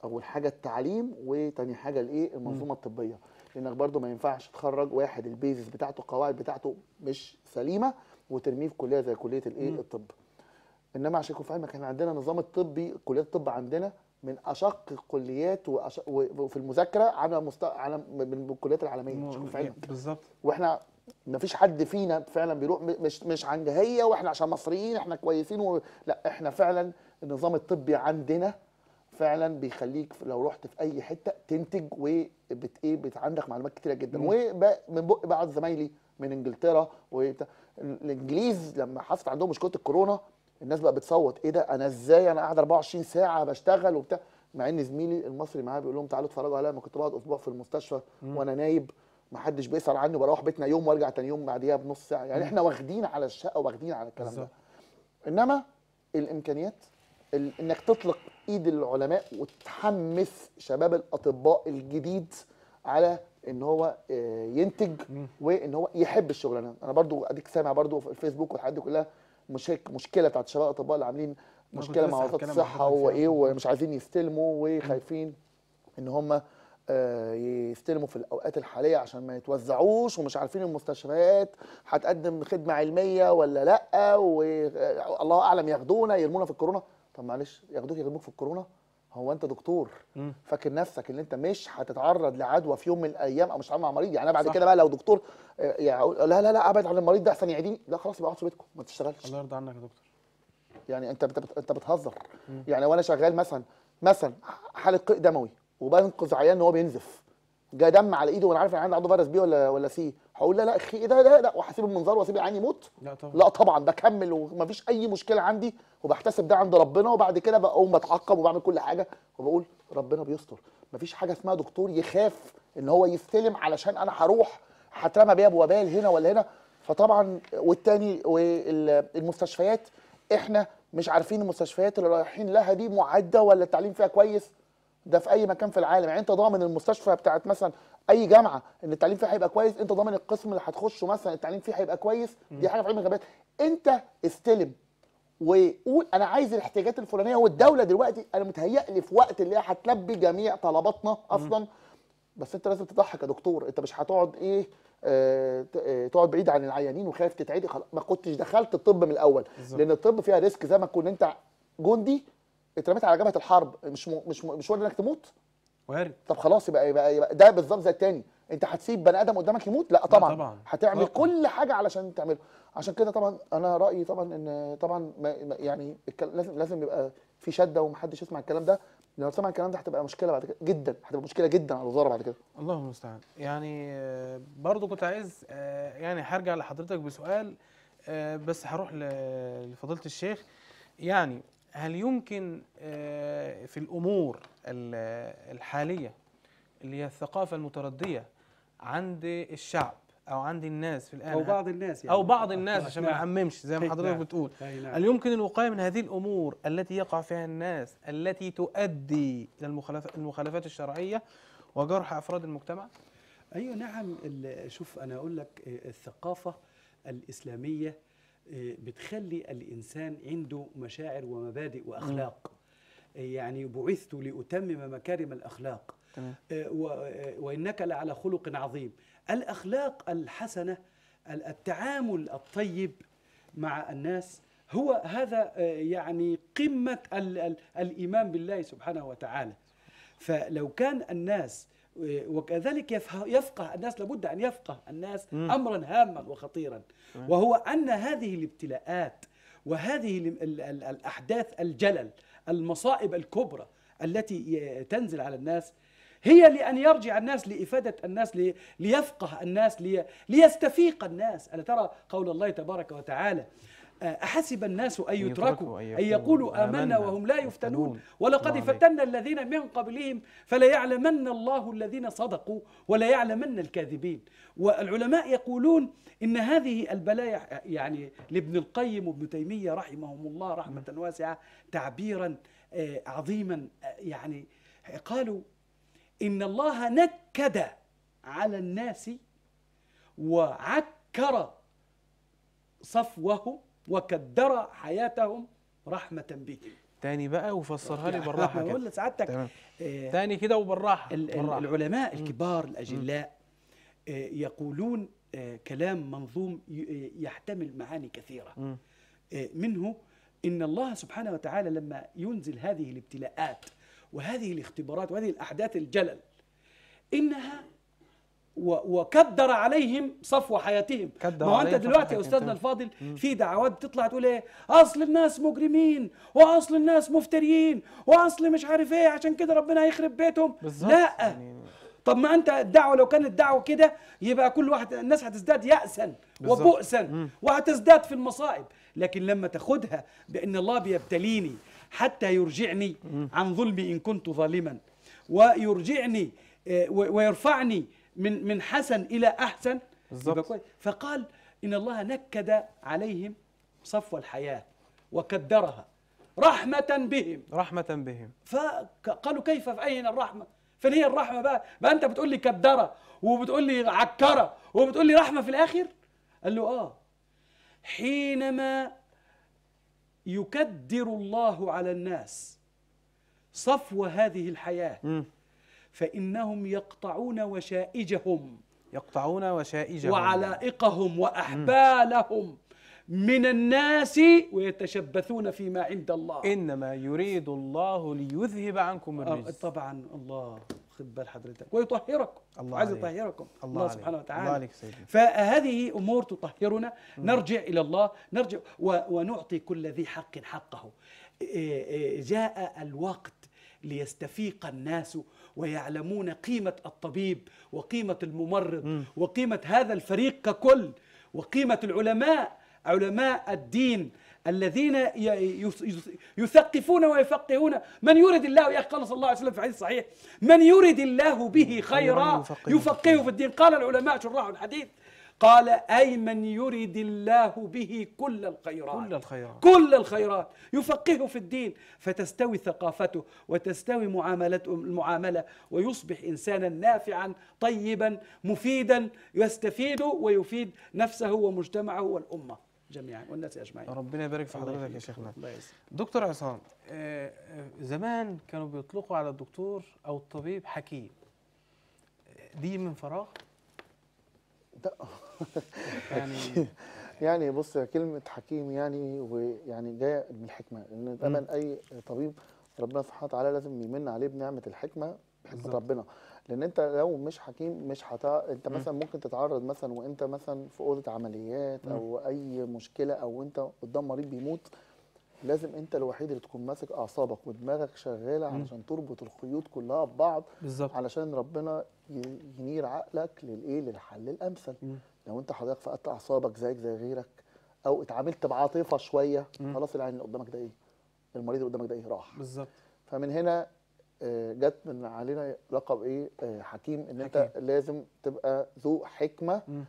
اول حاجه التعليم وتاني حاجه الايه المنظومه الطبيه لانك برضو ما ينفعش تخرج واحد البيزس بتاعته القواعد بتاعته مش سليمه وترميه في كليه زي كليه الايه مم. الطب انما عشان يكون في علمك احنا عندنا نظام الطبي كليات الطب عندنا من اشق الكليات وأش... وفي المذاكره على مست... على من الكليات العالميه عشان يكون في علمك بالظبط واحنا ما فيش حد فينا فعلا بيروح م- مش مش عن جهيه واحنا عشان مصريين احنا كويسين و... لا احنا فعلا النظام الطبي عندنا فعلا بيخليك لو رحت في اي حته تنتج وبت ايه بت عندك معلومات كتيره جدا مم. ومن بق بعض زمايلي من انجلترا وبتاع الانجليز لما حصلت عندهم مشكله الكورونا الناس بقى بتصوت ايه ده انا ازاي انا قاعد 24 ساعه بشتغل وبتاع مع ان زميلي المصري معايا بيقول لهم تعالوا اتفرجوا عليا ما كنت بقعد اسبوع في المستشفى مم. وانا نايب ما حدش بيسأل عني وبروح بيتنا يوم وارجع تاني يوم بعديها بنص ساعه يعني مم. احنا واخدين على الشقه واخدين على الكلام ده بالظبط. انما الامكانيات ال- انك تطلق ايد العلماء وتحمس شباب الاطباء الجديد على ان هو آه، ينتج مم. وان هو يحب الشغلانه انا برضو اديك سامع برضو في الفيسبوك والحاجات دي كلها مشك مشكله بتاعت شباب الاطباء اللي عاملين كنت مشكله لسه مع وزاره هتكلم مع الصحه حضرتك فيها. وايه ومش عايزين يستلموا وخايفين ان هم آه، يستلموا في الاوقات الحاليه عشان ما يتوزعوش ومش عارفين المستشفيات هتقدم خدمه علميه ولا لا والله اعلم ياخدونا يرمونا في الكورونا طب معلش ياخدوك يرموك في الكورونا هو انت دكتور مم. فاكر نفسك ان انت مش هتتعرض لعدوى في يوم من الايام او مش هتتعامل مع مريض يعني انا بعد صح. كده بقى لو دكتور آه، يعني أقول لا لا لا ابعد عن المريض ده احسن يعيديني لا خلاص يبقى اقعد في بيتكم ما تشتغلش الله يرضى عنك يا دكتور يعني انت انت بت- انت بتهزر مم. يعني وانا شغال مثلا مثلا حاله قيء دموي وبنقذ عيان ان هو بينزف جه دم على ايده وانا عارف ان عنده عنده فيروس بي ولا ولا سي هقول لا لا اخي ايه ده ده ده وهسيب المنظار واسيب العيان يموت لا طبعا لا طبعا بكمل ومفيش اي مشكله عندي وبحتسب ده عند ربنا وبعد كده بقوم بتعقب وبعمل كل حاجه وبقول ربنا بيستر مفيش حاجه اسمها دكتور يخاف ان هو يستلم علشان انا هروح هترمى بيها بوبال هنا ولا هنا فطبعا والتاني والمستشفيات احنا مش عارفين المستشفيات اللي رايحين لها دي معده ولا التعليم فيها كويس ده في اي مكان في العالم يعني انت ضامن المستشفى بتاعت مثلا اي جامعه ان التعليم فيها هيبقى كويس انت ضامن القسم اللي هتخشه مثلا التعليم فيه هيبقى كويس دي حاجه في علم الغيبات انت استلم وقول انا عايز الاحتياجات الفلانيه والدوله دلوقتي انا متهيأ لي في وقت اللي هي هتلبي جميع طلباتنا اصلا بس انت لازم تضحك يا دكتور انت مش هتقعد ايه آه ت- آه، تقعد بعيد عن العيانين وخايف تتعدي خلاص ما كنتش دخلت الطب من الاول بالظبط. لان الطب فيها ريسك زي ما تكون انت جندي اترميت على جبهه الحرب مش م... مش م... مش وارد انك تموت وارد طب خلاص يبقى يبقى, يبقى ده بالظبط زي التاني انت هتسيب بني ادم قدامك يموت لا طبعا, طبعاً. هتعمل إطلاقاً. كل حاجه علشان تعمله عشان كده طبعا انا رايي طبعا ان طبعا ما ما- يعني الكل- لازم لازم يبقى في شده ومحدش يسمع الكلام ده لو سمع الكلام ده هتبقى مشكله بعد كده جدا هتبقى مشكله جدا على الوزاره بعد كده الله المستعان يعني آه، برضو كنت عايز آه، يعني هرجع لحضرتك بسؤال آه، بس هروح ل- لفضيلة الشيخ يعني هل يمكن آه، في الأمور ال- الحالية اللي هي الثقافة المتردية عند الشعب أو عند الناس في الآن او بعض الناس يعني أو بعض الناس عشان ما نعم. نعممش زي ما نعم. حضرتك بتقول أي نعم. هل يمكن الوقاية من هذه الأمور التي يقع فيها الناس التي تؤدي إلى المخالف- المخالفات الشرعية وجرح أفراد المجتمع؟ ايوه نعم ال- شوف انا اقول لك آه، الثقافه الاسلاميه آه، بتخلي الانسان عنده مشاعر ومبادئ واخلاق آه، يعني بعثت لاتمم مكارم الاخلاق تمام آه، و- آه، وانك لعلى خلق عظيم الاخلاق الحسنه ال- التعامل الطيب مع الناس هو هذا آه، يعني قمه ال- ال- الايمان بالله سبحانه وتعالى فلو كان الناس آه، وكذلك يفه- يفقه الناس لابد ان يفقه الناس مم. امرا هاما وخطيرا تمام. وهو ان هذه الابتلاءات وهذه ال- ال- ال- الاحداث الجلل المصائب الكبرى التي ي- تنزل على الناس هي لأن يرجع الناس لإفادة الناس لي- ليفقه الناس لي ليستفيق الناس ألا ترى قول الله تبارك وتعالى آه، أحسب الناس أن يتركوا أن يقولوا آمنا وهم لا يفتنون ولقد الله عليك. فتنا الذين من قبلهم فليعلمن الله الذين صدقوا وليعلمن الكاذبين والعلماء يقولون إن هذه البلايا يعني لابن القيم وابن تيمية رحمهم الله رحمة واسعة تعبيرا آه، عظيما آه، يعني قالوا إن الله نكد على الناس وعكر صفوه وكدر حياتهم رحمة بهم تاني بقى وفسرها لي بالراحه بقول كده لسعادتك تمام آه، تاني كده وبالراحه ال- ال- بالراحة. العلماء الكبار الأجلاء آه، يقولون آه، كلام منظوم ي- يحتمل معاني كثيرة مم. آه، منه إن الله سبحانه وتعالى لما ينزل هذه الابتلاءات وهذه الاختبارات وهذه الأحداث الجلل إنها و- وكدر عليهم صفو حياتهم كدر ما هو انت عليهم صفو دلوقتي يا حياتهم، استاذنا تمام. الفاضل في دعوات بتطلع تقول ايه اصل الناس مجرمين واصل الناس مفتريين واصل مش عارف ايه عشان كده ربنا هيخرب بيتهم بالظبط لا يعني طب ما انت الدعوه لو كانت دعوه كده يبقى كل واحد الناس هتزداد يأسا بالظبط. وبؤسا وهتزداد في المصائب لكن لما تاخدها بان الله بيبتليني حتى يرجعني عن ظلمي ان كنت ظالما ويرجعني آه، و- ويرفعني من من حسن الى احسن بالظبط. يبقى كويس. فقال ان الله نكد عليهم صفو الحياه وكدرها رحمه بهم رحمه بهم فقالوا كيف في اين الرحمه؟ فين هي الرحمه بقى؟ بقى انت بتقول لي كدره وبتقول لي عكره وبتقول لي رحمه في الاخر؟ قال له اه حينما يكدر الله على الناس صفو هذه الحياه مم. فانهم يقطعون وشائجهم يقطعون وشائجهم وعلائقهم واحبالهم من الناس ويتشبثون فيما عند الله انما يريد الله ليذهب عنكم آه، الرجس طبعا الله خد بال حضرتك ويطهركم الله عايز عليك. يطهركم الله الله, عليك. سبحانه الله وتعالى عليك سيدنا. فهذه امور تطهرنا نرجع الى الله نرجع و- ونعطي كل ذي حق حقه إيه إيه جاء الوقت ليستفيق الناس ويعلمون قيمه الطبيب وقيمه الممرض وقيمه هذا الفريق ككل وقيمه العلماء علماء الدين الذين ي- يس- يس- يثقفون ويفقهون من يرد الله يا اخي قال صلى الله عليه وسلم في حديث صحيح من يرد الله به خيرا يفقهه يفقهه في الدين قال العلماء شراح الحديث قال اي من يرد الله به كل الخيرات كل الخيرات كل الخيرات يفقهه في الدين فتستوي ثقافته وتستوي معاملته المعامله ويصبح انسانا نافعا طيبا مفيدا يستفيد ويفيد نفسه ومجتمعه والامه جميعا والناس اجمعين ربنا يبارك في الله حضرتك يا يخليك. شيخنا الله يسلمك. دكتور عصام آه، آه، زمان كانوا بيطلقوا على الدكتور او الطبيب حكيم آه، دي من فراغ ده- يعني يعني بص يا كلمة حكيم يعني ويعني جاية من الحكمة لأن دايما أي طبيب ربنا سبحانه وتعالى لازم يمن عليه بنعمة الحكمة بحكمة بالظبط. ربنا لأن أنت لو مش حكيم مش هتع... أنت مم. مثلا ممكن تتعرض مثلا وأنت مثلا في أوضة عمليات أو أي مشكلة أو أنت قدام مريض بيموت لازم أنت الوحيد اللي تكون ماسك أعصابك ودماغك شغالة مم. علشان تربط الخيوط كلها ببعض بالظبط علشان ربنا ي- ينير عقلك للايه للحل الامثل مم. لو انت حضرتك فقدت اعصابك زيك زي غيرك او اتعاملت بعاطفه شويه مم. خلاص العين اللي قدامك ده ايه المريض اللي قدامك ده ايه راح بالظبط فمن هنا آه، جت من علينا لقب ايه آه، حكيم ان انت حكيم. لازم تبقى ذو حكمه مم.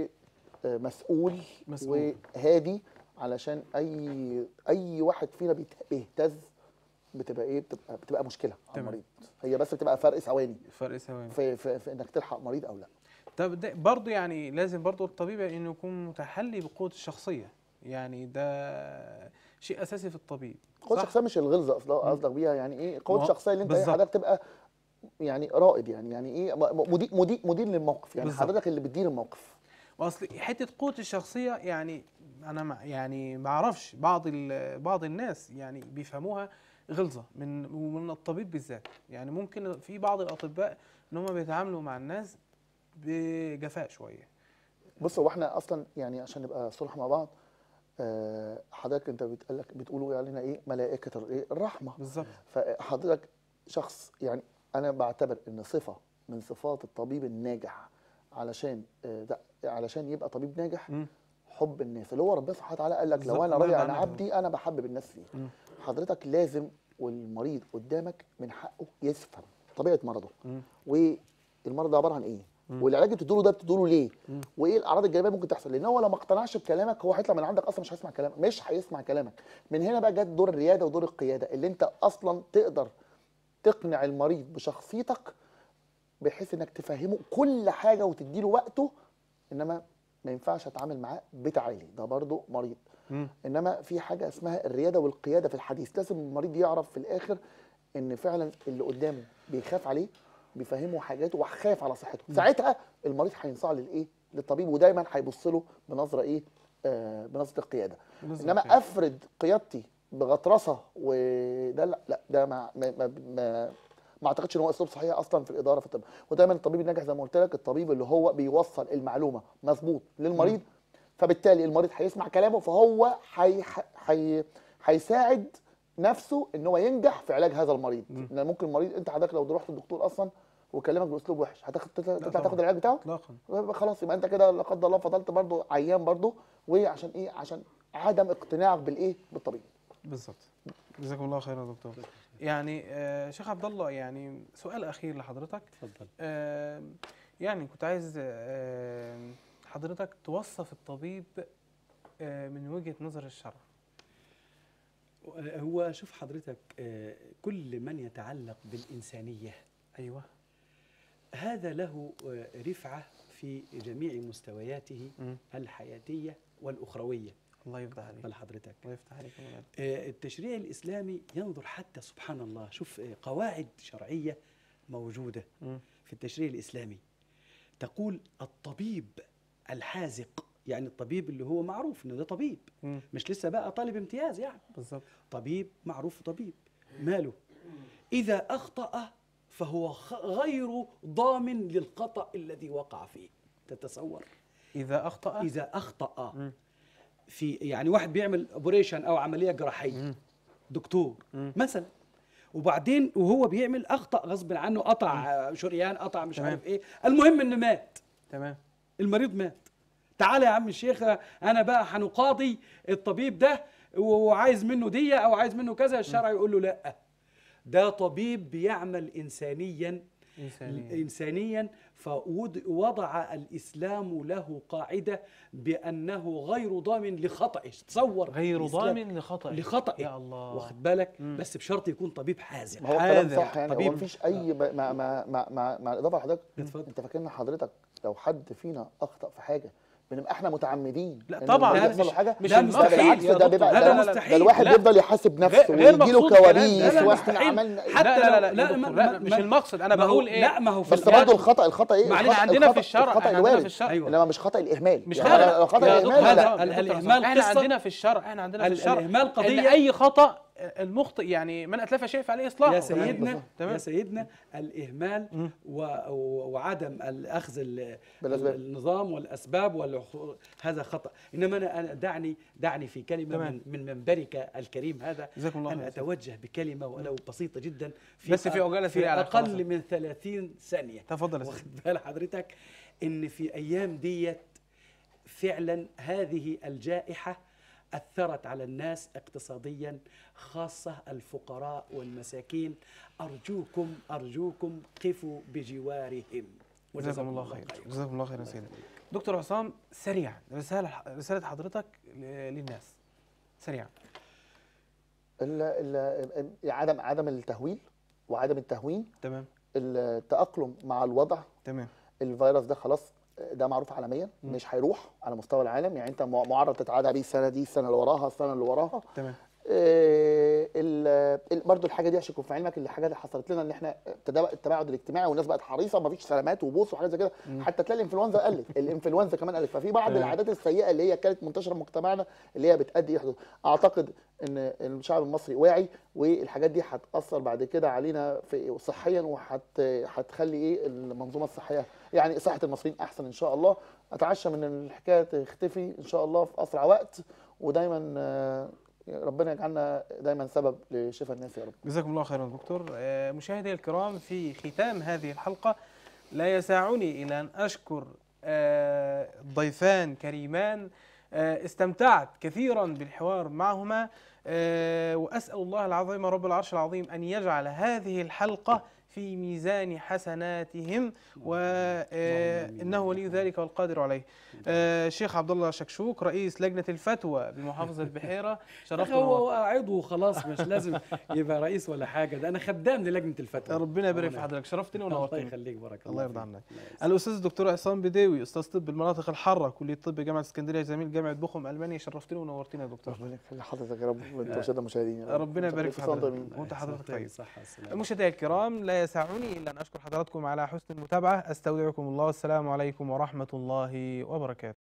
ومسؤول مسؤول. وهادي علشان اي اي واحد فينا بيت- بيهتز بتبقى ايه بتبقى بتبقى مشكله على تمام. المريض هي بس بتبقى فرق ثواني فرق ثواني في, في, في انك تلحق مريض او لا طب ده برضه يعني لازم برضه الطبيب انه يكون متحلي بقوه الشخصيه يعني ده شيء اساسي في الطبيب قوه صح؟ الشخصيه مش الغلظه اصلا قصدك بيها يعني ايه قوه ما هو- الشخصيه اللي انت ايه بالظبط. حضرتك تبقى يعني رائد يعني يعني ايه م- مدير مدير مدير للموقف يعني بالظبط. حضرتك اللي بتدير الموقف واصل حته قوه الشخصيه يعني انا مع يعني ما اعرفش بعض ال- بعض الناس يعني بيفهموها غلظه من ومن الطبيب بالذات يعني ممكن في بعض الاطباء ان هم بيتعاملوا مع الناس بجفاء شويه بص هو احنا اصلا يعني عشان نبقى صلح مع بعض آه، حضرتك انت بتقلك بتقولوا علينا ايه ملائكه الإيه؟ الرحمه بالظبط فحضرتك شخص يعني انا بعتبر ان صفه من صفات الطبيب الناجح علشان آه، ده علشان يبقى طبيب ناجح مم. حب الناس اللي هو ربنا سبحانه وتعالى قال لك بالظبط، لو انا الله راضي عن يرضى عنك. عبدي انا بحبب الناس فيه مم. حضرتك لازم والمريض قدامك من حقه يفهم طبيعه مرضه مم. والمرض ده عباره عن ايه والعلاج اللي بتديله ده بتديله ليه وايه الاعراض الجانبيه ممكن تحصل لان هو لو ما اقتنعش بكلامك هو هيطلع من عندك اصلا مش هيسمع كلامك مش هيسمع كلامك من هنا بقى جت دور الرياده ودور القياده اللي انت اصلا تقدر تقنع المريض بشخصيتك بحيث انك تفهمه كل حاجه وتديله وقته انما ما ينفعش اتعامل معاه بتعالي ده برضه مريض مم. انما في حاجه اسمها الرياده والقياده في الحديث لازم المريض يعرف في الاخر ان فعلا اللي قدامه بيخاف عليه بيفهمه حاجات وخاف على صحته ساعتها المريض هينصاع للايه للطبيب ودايما هيبص له بنظره ايه آه بنظره القياده بالظبط انما كده. افرد قيادتي بغطرسه وده لا لا ده ما ما ما, ما ما اعتقدش ان هو اسلوب صحيح اصلا في الاداره في الطب ودايما الطبيب الناجح زي ما قلت لك الطبيب اللي هو بيوصل المعلومه مظبوط للمريض فبالتالي المريض هيسمع كلامه فهو هي هي هيساعد نفسه ان هو ينجح في علاج هذا المريض لان ممكن المريض انت حضرتك لو رحت للدكتور اصلا وكلمك باسلوب وحش هتاخد تطلع طبعاً. تاخد العلاج بتاعه اطلاقا يبقى خلاص يبقى انت كده لا قدر الله فضلت برضه عيان برضه وعشان ايه عشان عدم اقتناعك بالايه بالطبيب بالظبط جزاكم الله خيرا يا دكتور يعني آه شيخ عبد الله يعني سؤال اخير لحضرتك اتفضل آه يعني كنت عايز آه حضرتك توصف الطبيب آه من وجهة نظر الشرع هو شوف حضرتك آه، كل من يتعلق بالإنسانية ايوه هذا له آه، رفعة في جميع مستوياته مم. الحياتية والأخروية الله يفتح عليك بل حضرتك الله يفتح عليك يا مولانا. آه، التشريع الإسلامي ينظر حتى سبحان الله شوف آه، قواعد شرعية موجودة مم. في التشريع الإسلامي تقول الطبيب الحاذق يعني الطبيب اللي هو معروف انه ده طبيب مم. مش لسه بقى طالب امتياز يعني بالظبط طبيب معروف طبيب ماله إذا أخطأ فهو خ- غير ضامن للخطأ الذي وقع فيه تتصور اذا اخطا إذا أخطأ مم. في يعني واحد بيعمل اوبريشن أو عملية جراحية دكتور مم. مثلا وبعدين وهو بيعمل أخطأ غصب عنه قطع آه، شريان قطع مش تمام. عارف إيه المهم إنه مات تمام المريض مات تعالى يا عم الشيخ انا بقى هنقاضي الطبيب ده وعايز منه دية او عايز منه كذا الشرع يقول له لا ده طبيب بيعمل انسانيا انسانيا انسانيا فوضع الاسلام له قاعده بانه غير ضامن لخطئه تصور غير الإسلام ضامن لخطأ لخطئه يا الله واخد بالك مم. بس بشرط يكون طبيب حازم ما هو الكلام حاذر. صح يعني هو طبيب. مفيش اي ب... مع مع مع مع, مع الاضافه لحضرتك اتفضل. انت فاكرنا حضرتك لو حد فينا اخطا في حاجه بنبقى احنا متعمدين لا إن طبعا لما لا، يحصل له مش- حاجه مش ده المستحيل مستحيل بالعكس يا ده دكتور بيبقى هذا ده, ده مستحيل الواحد لا. بيفضل يحاسب نفسه غير ويجي له مقصود الكلام ده. كوابيس لا، لا، واحنا مستحيل. عملنا حتى لا لا لا, لا, لو- لا، لا, ما- لا ما- مش ما- المقصد انا ما هو- بقول ايه لا ما هو في بس الآخر- برضه الخطا الخطا ايه معلش الخطأ- عندنا في الخطأ- الشرع الخطا احنا عندنا الوارد في الشرع أيوة. انما مش خطا الاهمال مش يعني خطأ- أنا لو خطا يا دكتور الاهمال هذا لا ال- دكتور الإهمال احنا قصة. عندنا في الشرع احنا عندنا في ال- الشرع الإهمال ان قضية. اي خطأ المخطئ يعني من اتلف شيء فعليه اصلاحه يا سيدنا يعني تمام يا سيدنا الاهمال مم. و... و- وعدم الاخذ ال... بالأسباب. النظام والاسباب والخ- هذا خطا انما انا أنا دعني دعني في كلمه تمام. من, من منبرك الكريم هذا جزاكم الله ان خير. اتوجه بكلمه ولو بسيطه جدا بس في أ- عجالة في سريعة خلاص. اقل من 30 ثانيه تفضل يا سيدي. واخد بال حضرتك ان في ايام ديت فعلا هذه الجائحه اثرت على الناس اقتصاديا خاصه الفقراء والمساكين ارجوكم ارجوكم قفوا بجوارهم جزاكم الله خير جزاكم الله خير يا سيدي دكتور عصام سريعا رساله رساله حضرتك ل- للناس سريعا ال ال عدم عدم التهويل وعدم التهوين تمام التاقلم مع الوضع تمام الفيروس ده خلاص ده معروف عالميا مش هيروح على مستوى العالم يعني انت مع- معرض تتعادى بيه السنه دي السنه اللي وراها السنه اللي وراها تمام آه، ال- ال- برضو الحاجه دي عشان يكون في علمك الحاجه اللي حصلت لنا ان احنا التدا- التباعد الاجتماعي والناس بقت حريصه ما فيش سلامات وبوس وحاجات زي كده حتى تلاقي الانفلونزا قلت الانفلونزا كمان قلت ففي بعض تمام. العادات السيئه اللي هي كانت منتشره في مجتمعنا اللي هي بتؤدي يحدث اعتقد ان الشعب المصري واعي والحاجات دي هتاثر بعد كده علينا في صحيا وهت هتخلي ايه المنظومه الصحيه يعني صحه المصريين احسن ان شاء الله اتعشى من الحكايه تختفي ان شاء الله في اسرع وقت ودايما آه، ربنا يجعلنا دايما سبب لشفاء الناس يا رب جزاكم الله خيرا دكتور آه، مشاهدي الكرام في ختام هذه الحلقة لا يسعني إلى أن أشكر آه، ضيفان كريمان آه، استمتعت كثيرا بالحوار معهما آه، وأسأل الله العظيم رب العرش العظيم أن يجعل هذه الحلقة في ميزان حسناتهم آمين. وإنه ولي ذلك والقادر عليه آه، شيخ عبد الله شكشوك رئيس لجنة الفتوى بمحافظة البحيرة شرفت هو ونورت. عضو خلاص مش لازم يبقى رئيس ولا حاجه ده انا خدام للجنه الفتوى ربنا يبارك في ربنا- حضرتك شرفتني الله ونورتني يخليك بارك الله يرضى فيك. عنك. الله يسلمك. الاستاذ الدكتور عصام بداوي استاذ طب المناطق الحاره كليه طب جامعه اسكندريه زميل جامعه بوخم المانيا شرفتني ونورتني يا دكتور ربنا يخلي حضرتك يا رب وانت والساده المشاهدين يا رب. ربنا يبارك في كل سنة وأنتم حضرتك. طيبين. وأنت الله حضرتك يسلمك. طيب. بالصحة والسلامة. مشاهدينا الكرام لا يسعني الا ان اشكر حضراتكم على حسن المتابعه استودعكم الله والسلام عليكم ورحمه الله وبركاته